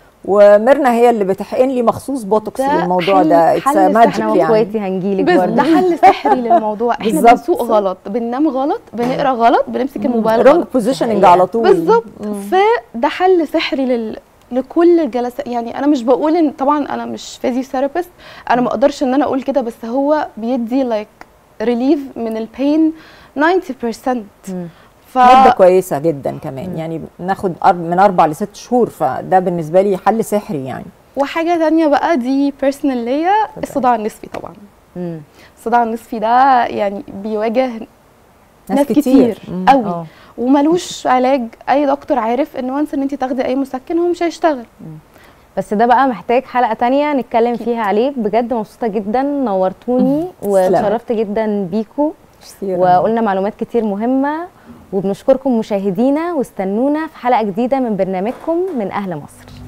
وميرنا هي اللي بتحقن لي مخصوص بوتوكس ده للموضوع حل- ده اتس حل ماجيك احنا سحري يعني واخواتي هنجيلك بس برضو ده حل سحري للموضوع احنا بالظبط. بنسوق غلط بننام غلط بنقرا غلط بنمسك الموبايل رونج غلط بوزيشننج على طول بالظبط فده حل سحري لل لكل الجلسات يعني انا مش بقول ان طبعا انا مش فيزيوثيرابيست انا ما اقدرش ان انا اقول كده بس هو بيدي لايك ريليف من البين 90% مم. ف مده كويسه جدا كمان يعني ناخد أرب- من اربع لست شهور فده بالنسبه لي حل سحري يعني وحاجه تانية بقى دي بيرسونال ليا الصداع النصفي طبعا مم. الصداع النصفي ده يعني بيواجه ناس, ناس كتير, كتير مم. قوي اه وملوش علاج اي دكتور عارف ان وانس ان انت تاخدي اي مسكن هو مش هيشتغل بس ده بقى محتاج حلقه تانية نتكلم فيها عليه بجد مبسوطه جدا نورتوني واتشرفت جدا بيكو ميرسي يا رنا. وقلنا معلومات كتير مهمه وبنشكركم مشاهدينا واستنونا في حلقه جديده من برنامجكم من اهل مصر